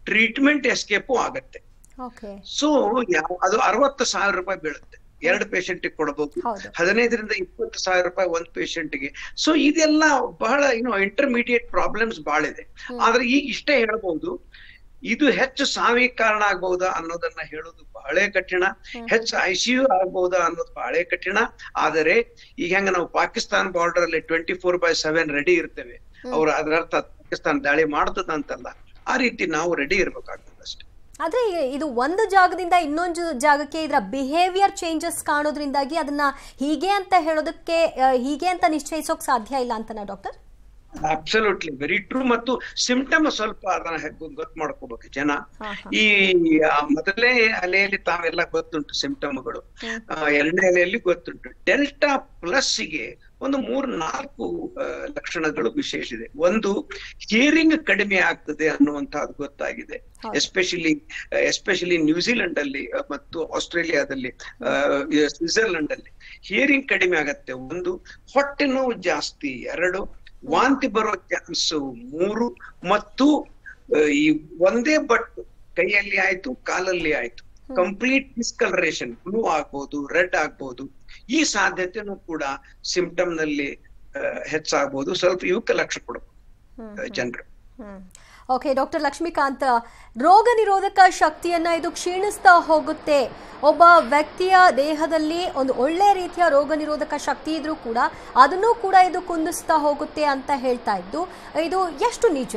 ಟ್ರೀಟ್ಮೆಂಟ್ ಎಸ್ಕೇಪು ಆಗತ್ತೆ ಓಕೆ ಸೊ ಅದು ಅರವತ್ತು ಸಾವಿರ ರೂಪಾಯಿ ಬೀಳುತ್ತೆ ಎರಡು ಪೇಷಂಟ್ ಕೊಡಬಹುದು ಹೌದು. ಹದಿನೈದರಿಂದ ಇಪ್ಪತ್ತು ಸಾವಿರ ರೂಪಾಯಿ ಒಂದ್ patient ಗೆ ಸೊ ಇದೆಲ್ಲ ಬಹಳ ಏನು ಇಂಟರ್ಮೀಡಿಯೇಟ್ ಪ್ರಾಬ್ಲಮ್ಸ್ ಬಹಳ ಇದೆ ಆದ್ರೆ ಈಗ ಇಷ್ಟೇ ಹೇಳ್ಬಹುದು ಇದು ಹೆಚ್ಚು ಸಾವಿಗೆ ಕಾರಣ ಆಗ್ಬಹುದಾ ಅನ್ನೋದನ್ನ ಹೇಳೋದು ಬಹಳ ಕಠಿಣ ಹೆಚ್ಚು ಐ ಸಿ ಯು ಆಗ್ಬಹುದಾ ಅನ್ನೋದು ಬಹಳ ಕಠಿಣ ಆದರೆ ಈಗ ಹೆಂಗ ನಾವು ಪಾಕಿಸ್ತಾನ ಬಾರ್ಡರ್ ಅಲ್ಲಿ twenty four by seven ready ಇರ್ತೇವೆ ಅವ್ರು ಅದರ ಅರ್ಥ ಪಾಕಿಸ್ತಾನ ದಾಳಿ ಮಾಡ್ತದಂತಲ್ಲ ಆ ರೀತಿ ನಾವು ರೆಡಿ ಇರ್ಬೇಕಾಗ್ತದೆ ಅಷ್ಟೇ ಆದ್ರೆ ಈ- ಇದು ಒಂದು ಜಾಗದಿಂದ ಇನ್ನೊಂದು ಜಾಗಕ್ಕೆ ಇದರ ಬಿಹೇವಿಯರ್ ಚೇಂಜಸ್ ಕಾಣೋದ್ರಿಂದಾಗಿ ಅದನ್ನ ಹೀಗೆ ಅಂತ ಹೇಳೋದಕ್ಕೆ ಆ, ಹೀಗೆ ಅಂತ ನಿಶ್ಚಯಿಸೋಕ್ ಸಾಧ್ಯ ಇಲ್ಲ ಅಂತನಾ ಡಾಕ್ಟರ್ ಅಬ್ಸಲ್ಯೂಟ್ಲಿ ವೆರಿ ಟ್ರೂ ಮತ್ತು ಸಿಂಪ್ಟಮ್ ಸ್ವಲ್ಪ ಅದನ್ನ ಹೆಗ್- ಗೊತ್ತು ಮಾಡ್ಕೋಬೇಕು ಜನ ಹಾ, ಹಾ. ಈ ಆ, ಮೊದಲನೇ ಅಲೆಯಲ್ಲಿ ತಾವೆಲ್ಲ ಗೊತ್ತುಂಟು ಸಿಂಪ್ಟಮ್ಗಳು ಎರಡನೇ ಅಲೆಯಲ್ಲಿ ಗೊತ್ತುಂಟು ಡೆಲ್ಟಾ ಪ್ಲಸ್ ಗೆ ಒಂದು ಮೂರ್ ನಾಲ್ಕು ಆ, ಲಕ್ಷಣಗಳು ವಿಶೇಷ ಇದೆ ಒಂದು ಹಿಯರಿಂಗ್ ಕಡಿಮೆ ಆಗ್ತದೆ ಅನ್ನುವಂತಹದ್ದು ಗೊತ್ತಾಗಿದೆ ಎಸ್ಪೆಷಲಿ ಎಸ್ಪೆಷಲಿ ನ್ಯೂಜಿಲೆಂಡ್ ಅಲ್ಲಿ ಆ, ಮತ್ತು ಆಸ್ಟ್ರೇಲಿಯಾದಲ್ಲಿ ಆ, ಈ ಸ್ವಿಟ್ಜರ್ಲೆಂಡ್ ಅಲ್ಲಿ ಹಿಯರಿಂಗ್ ಕಡಿಮೆ ಆಗತ್ತೆ ಒಂದು ಹೊಟ್ಟೆ ನೋವು ಜಾಸ್ತಿ ಎರಡು ವಾಂತಿ ಬರೋ ಚಾನ್ಸ್ ಮೂರು ಮತ್ತು ಆ, ಈ ಒಂದೇ ಬಟ್ ಕೈಯಲ್ಲಿ ಆಯ್ತು ಕಾಲಲ್ಲಿ ಆಯ್ತು ಕಂಪ್ಲೀಟ್ ಡಿಸ್ಕಲರೇಷನ್ ಬ್ಲೂ ಆಗ್ಬೋದು ರೆಡ್ ಆಗ್ಬೋದು ಈ ಸಾಧ್ಯತೆನೂ ಕೂಡ ಸಿಂಪ್ಟಮ್ ನಲ್ಲಿ ಆ, ಹೆಚ್ಚಾಗ್ಬೋದು ಸ್ವಲ್ಪ ಇವಕ್ಕೆ ಲಕ್ಷ್ಯ ಕೊಡಬಹುದು ಜನರು ಓಕೆ ಡಾಕ್ಟರ್ ಲಕ್ಷ್ಮೀಕಾಂತ್ ರೋಗ ನಿರೋಧಕ ಶಕ್ತಿಯನ್ನ ಇದು ಕ್ಷೀಣಿಸ್ತಾ ಹೋಗುತ್ತೆ ಒಬ್ಬ ವ್ಯಕ್ತಿಯ ದೇಹದಲ್ಲಿ ಒಂದು ಒಳ್ಳೆ ರೀತಿಯ ರೋಗ ನಿರೋಧಕ ಶಕ್ತಿ ಇದ್ರೂ ಕೂಡ ಅದನ್ನು ಕೂಡ ಇದು ಕುಂದಿಸ್ತಾ ಹೋಗುತ್ತೆ ಅಂತ ಹೇಳ್ತಾ ಇದ್ದು ಇದು ಎಷ್ಟು ನಿಜ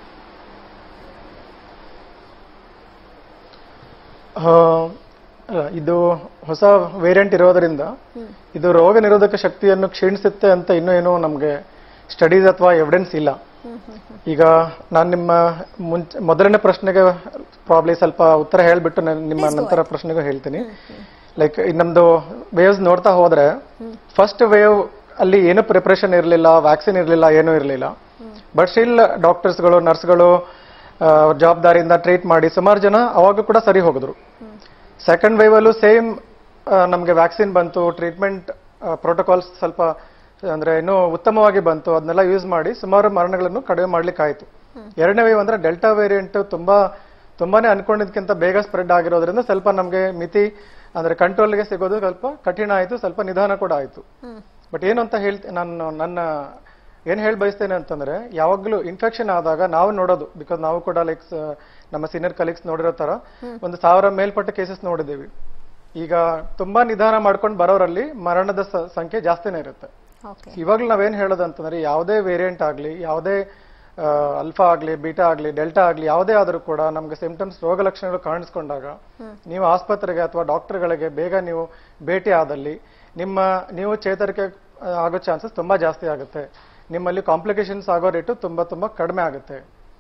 ಆ, ಅಲ್ಲ, ಇದು ಹೊಸ ವೇರಿಯಂಟ್ ಇರೋದ್ರಿಂದ ಇದು ರೋಗ ನಿರೋಧಕ ಶಕ್ತಿಯನ್ನು ಕ್ಷೀಣಿಸುತ್ತೆ ಅಂತ ಇನ್ನೂ ಏನೋ ನಮಗೆ ಸ್ಟಡೀಸ್ ಅಥವಾ ಎವಿಡೆನ್ಸ್ ಇಲ್ಲ ಈಗ ನಾನು ನಿಮ್ಮ ಮುಂಚೆ ಮೊದಲನೇ ಪ್ರಶ್ನೆಗೆ ಪ್ರಾಬ್ಲಿ ಸ್ವಲ್ಪ ಉತ್ತರ ಹೇಳ್ಬಿಟ್ಟು ನಾನು ನಿಮ್ಮ ನಂತರ ಪ್ರಶ್ನೆಗೂ ಹೇಳ್ತೀನಿ ಲೈಕ್ ನಮ್ದು ವೇವ್ಸ್ ನೋಡ್ತಾ ಹೋದ್ರೆ ಫಸ್ಟ್ ವೇವ್ ಅಲ್ಲಿ ಏನು ಪ್ರಿಪರೇಷನ್ ಇರಲಿಲ್ಲ ವ್ಯಾಕ್ಸಿನ್ ಇರಲಿಲ್ಲ ಏನೂ ಇರಲಿಲ್ಲ ಬಟ್ ಸ್ಟಿಲ್ ಡಾಕ್ಟರ್ಸ್ಗಳು ನರ್ಸ್ಗಳು ಜವಾಬ್ದಾರಿಯಿಂದ ಟ್ರೀಟ್ ಮಾಡಿ ಸುಮಾರು ಜನ ಅವಾಗ ಕೂಡ ಸರಿ ಹೋಗಿದ್ರು ಸೆಕೆಂಡ್ ವೇವ್ ಅಲ್ಲೂ ಸೇಮ್ ನಮಗೆ ವ್ಯಾಕ್ಸಿನ್ ಬಂತು ಟ್ರೀಟ್ಮೆಂಟ್ ಪ್ರೋಟೋಕಾಲ್ಸ್ ಸ್ವಲ್ಪ ಅಂದ್ರೆ ಇನ್ನೂ ಉತ್ತಮವಾಗಿ ಬಂತು ಅದನ್ನೆಲ್ಲ ಯೂಸ್ ಮಾಡಿ ಸುಮಾರು ಮರಣಗಳನ್ನು ಕಡಿಮೆ ಮಾಡ್ಲಿಕ್ಕೆ ಆಯ್ತು ಎರಡನೇ ವೇವ್ ಅಂದ್ರೆ ಡೆಲ್ಟಾ ವೇರಿಯಂಟ್ ತುಂಬಾ ತುಂಬಾನೇ ಅನ್ಕೊಂಡಿದ್ಕಿಂತ ಬೇಗ ಸ್ಪ್ರೆಡ್ ಆಗಿರೋದ್ರಿಂದ ಸ್ವಲ್ಪ ನಮಗೆ ಮಿತಿ ಅಂದ್ರೆ ಕಂಟ್ರೋಲ್ಗೆ ಸಿಗೋದು ಸ್ವಲ್ಪ ಕಠಿಣ ಆಯ್ತು ಸ್ವಲ್ಪ ನಿಧಾನ ಕೂಡ ಆಯ್ತು ಬಟ್ ಏನು ಅಂತ ಹೇಳ್ತೀನಿ ನಾನು ನನ್ನ ಏನ್ ಹೇಳಿ ಬಯಸ್ತೇನೆ ಅಂತಂದ್ರೆ ಯಾವಾಗ್ಲೂ ಇನ್ಫೆಕ್ಷನ್ ಆದಾಗ ನಾವು ನೋಡೋದು ಬಿಕಾಸ್ ನಾವು ಕೂಡ ಲೈಕ್ ನಮ್ಮ ಸೀನಿಯರ್ ಕಲೀಗ್ಸ್ ನೋಡಿರೋ ತರ ಒಂದು ಸಾವಿರ ಮೇಲ್ಪಟ್ಟ ಕೇಸಸ್ ನೋಡಿದ್ದೀವಿ ಈಗ ತುಂಬಾ ನಿಧಾನ ಮಾಡ್ಕೊಂಡು ಬರೋರಲ್ಲಿ ಮರಣದ ಸ- ಸಂಖ್ಯೆ ಜಾಸ್ತಿನೇ ಇರುತ್ತೆ ಓಕೆ ಇವಾಗ್ಲೂ ನಾವೇನ್ ಹೇಳೋದು ಅಂತಂದ್ರೆ ಯಾವುದೇ ವೇರಿಯಂಟ್ ಆಗ್ಲಿ ಯಾವುದೇ ಅಲ್ಫಾ ಆಗ್ಲಿ ಬೀಟಾ ಆಗ್ಲಿ ಡೆಲ್ಟಾ ಆಗ್ಲಿ ಯಾವುದೇ ಆದ್ರೂ ಕೂಡ ನಮ್ಗೆ ಸಿಂಪ್ಟಮ್ಸ್ ರೋಗ ಲಕ್ಷಣಗಳು ಕಾಣಿಸ್ಕೊಂಡಾಗ ನೀವು ಆಸ್ಪತ್ರೆಗೆ ಅಥವಾ ಡಾಕ್ಟರ್ಗಳಿಗೆ ಬೇಗ ನೀವು ಭೇಟಿ ಆದಲ್ಲಿ ನಿಮ್ಮ ನೀವು ಚೇತರಿಕೆ ಆ, ಆಗೋ ಚಾನ್ಸಸ್ ತುಂಬಾ ಜಾಸ್ತಿ ಆಗುತ್ತೆ ನಿಮ್ಮಲ್ಲಿ ಕಾಂಪ್ಲಿಕೇಶನ್ಸ್ ಆಗೋ ರೇಟು ತುಂಬಾ ತುಂಬಾ ಕಡಿಮೆ ಆಗುತ್ತೆ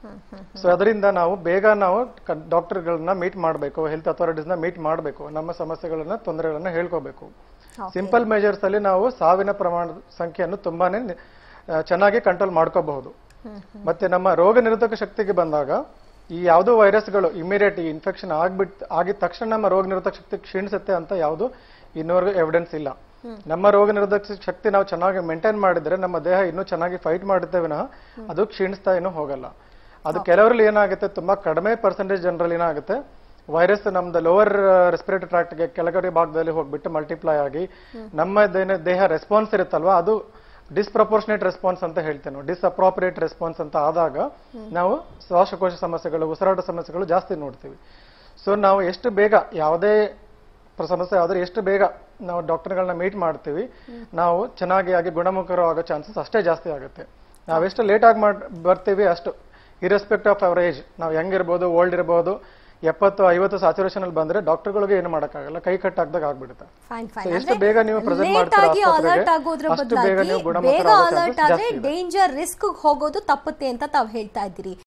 ಸೊ ಅದರಿಂದ ನಾವು ಬೇಗ ನಾವು ಡಾಕ್ಟರ್ಗಳನ್ನ ಮೀಟ್ ಮಾಡಬೇಕು ಹೆಲ್ತ್ ಅಥಾರಿಟೀಸ್ನ ಮೀಟ್ ಮಾಡಬೇಕು ನಮ್ಮ ಸಮಸ್ಯೆಗಳನ್ನ ತೊಂದರೆಗಳನ್ನ ಹೇಳ್ಕೋಬೇಕು ಸಿಂಪಲ್ ಮೆಜರ್ಸ್ ಅಲ್ಲಿ ನಾವು ಸಾವಿನ ಪ್ರಮಾಣದ ಸಂಖ್ಯೆಯನ್ನು ತುಂಬಾನೇ ನಿ- ಆ, ಚೆನ್ನಾಗಿ ಕಂಟ್ರೋಲ್ ಮಾಡ್ಕೋಬಹುದು ಮತ್ತೆ ನಮ್ಮ ರೋಗ ನಿರೋಧಕ ಶಕ್ತಿಗೆ ಬಂದಾಗ ಈ ಯಾವುದೋ ವೈರಸ್ಗಳು ಇಮಿಡಿಯೇಟ್ ಈ ಇನ್ಫೆಕ್ಷನ್ ಆಗ್ಬಿಟ್ ಆಗಿದ ತಕ್ಷಣ ನಮ್ಮ ರೋಗ ನಿರೋಧಕ ಶಕ್ತಿ ಕ್ಷೀಣಿಸುತ್ತೆ ಅಂತ ಯಾವುದು ಇನ್ನೂವರೆಗೂ ಎವಿಡೆನ್ಸ್ ಇಲ್ಲ ನಮ್ಮ ರೋಗ ನಿರೋಧಕ ಶಕ್ತಿ ನಾವು ಚೆನ್ನಾಗಿ ಮೇಂಟೈನ್ ಮಾಡಿದ್ರೆ ನಮ್ಮ ದೇಹ ಇನ್ನೂ ಚೆನ್ನಾಗಿ ಫೈಟ್ ಮಾಡುತ್ತೆ ವಿನಃ ಅದು ಕ್ಷೀಣಿಸ್ತಾ ಏನೂ ಹೋಗಲ್ಲ ಅದು ಕೆಲವರಲ್ಲಿ ಏನಾಗುತ್ತೆ ತುಂಬಾ ಕಡಿಮೆ ಪರ್ಸೆಂಟೇಜ್ ಜನರಲ್ಲಿ ಏನಾಗುತ್ತೆ ವೈರಸ್ ನಮ್ದು ಲೋವರ್ ರೆಸ್ಪಿರೇಟರಿ ಟ್ರಾಕ್ಟ್ಗೆ ಕೆಳಗಡೆ ಭಾಗದಲ್ಲಿ ಹೋಗ್ಬಿಟ್ಟು ಮಲ್ಟಿಪ್ಲೈ ಆಗಿ ನಮ್ಮ ದೇಹ- ದೇಹ ರೆಸ್ಪಾನ್ಸ್ ಇರುತ್ತಲ್ವಾ ಅದು ಡಿಸ್ಪ್ರಪೋರ್ಷನೇಟ್ ರೆಸ್ಪಾನ್ಸ್ ಅಂತ ಹೇಳ್ತೇವೆ ನಾವು ಡಿಸ್ಅಪ್ರಾಪ್ರಿಯೇಟ್ ರೆಸ್ಪಾನ್ಸ್ ಅಂತ ಆದಾಗ ನಾವು ಶ್ವಾಸಕೋಶ ಸಮಸ್ಯೆಗಳು ಉಸಿರಾಟ ಸಮಸ್ಯೆಗಳು ಜಾಸ್ತಿ ನೋಡ್ತೀವಿ ಸೊ ನಾವು ಎಷ್ಟು ಬೇಗ ಯಾವುದೇ ಪ್ರ- ಸಮಸ್ಯೆ ಆದ್ರೆ ಎಷ್ಟು ಬೇಗ ನಾವು ಡಾಕ್ಟರ್ಗಳನ್ನ ಮೀಟ್ ಮಾಡ್ತೀವಿ ನಾವು ಚೆನ್ನಾಗಿ ಆಗಿ ಗುಣಮುಖರು ಆಗೋ ಚಾನ್ಸಸ್ ಅಷ್ಟೇ ಜಾಸ್ತಿ ಆಗುತ್ತೆ ನಾವೆಷ್ಟು ಲೇಟ್ ಆಗಿ ಮಾಡ್ ಬರ್ತೀವಿ ಅಷ್ಟು ಇರೆಸ್ಪೆಕ್ಟ್ ಆಫ್ ಅವರ್ ಏಜ್ ನಾವು ಯಂಗ್ ಇರ್ಬೋದು ಓಲ್ಡ್ ಇರ್ಬೋದು ಎಪ್ಪತ್ತು ಐವತ್ತು ಸ್ಯಾಚುರೇಷನ್ ಅಲ್ಲಿ ಬಂದ್ರೆ ಡಾಕ್ಟರ್ಗಳಿಗೆ ಏನು ಮಾಡೋಕ್ಕಾಗಲ್ಲ ಕೈ ಕಟ್ಟಾಗ್ದಾಗ ಆಗ್ಬಿಡುತ್ತೆ ಫೈನ್ So, ಎಷ್ಟು ಬೇಗ ನೀವು present ಲೇಟ್ ಮಾಡ್ತೀರಾ ಆಗಿ ಆಸ್ಪತ್ರೆಗೆ, ಅಲರ್ಟ್ ಆಗೋದ್ರ ಅಷ್ಟು ಬೇಗ ಬದಲಾಗಿ ನೀವು ಗುಣಮುಖರಾಗೋ ಬೇಗ chances ಅಲರ್ಟ್ ಆದ್ರೆ ಜಾಸ್ತಿ ಇದೆ. ಡೇಂಜರ್ ರಿಸ್ಕ್ ಹೋಗೋದು ತಪ್ಪುತ್ತೆ ಅಂತ ತಾವು ಹೇಳ್ತಾ ಇದ್ದೀರಿ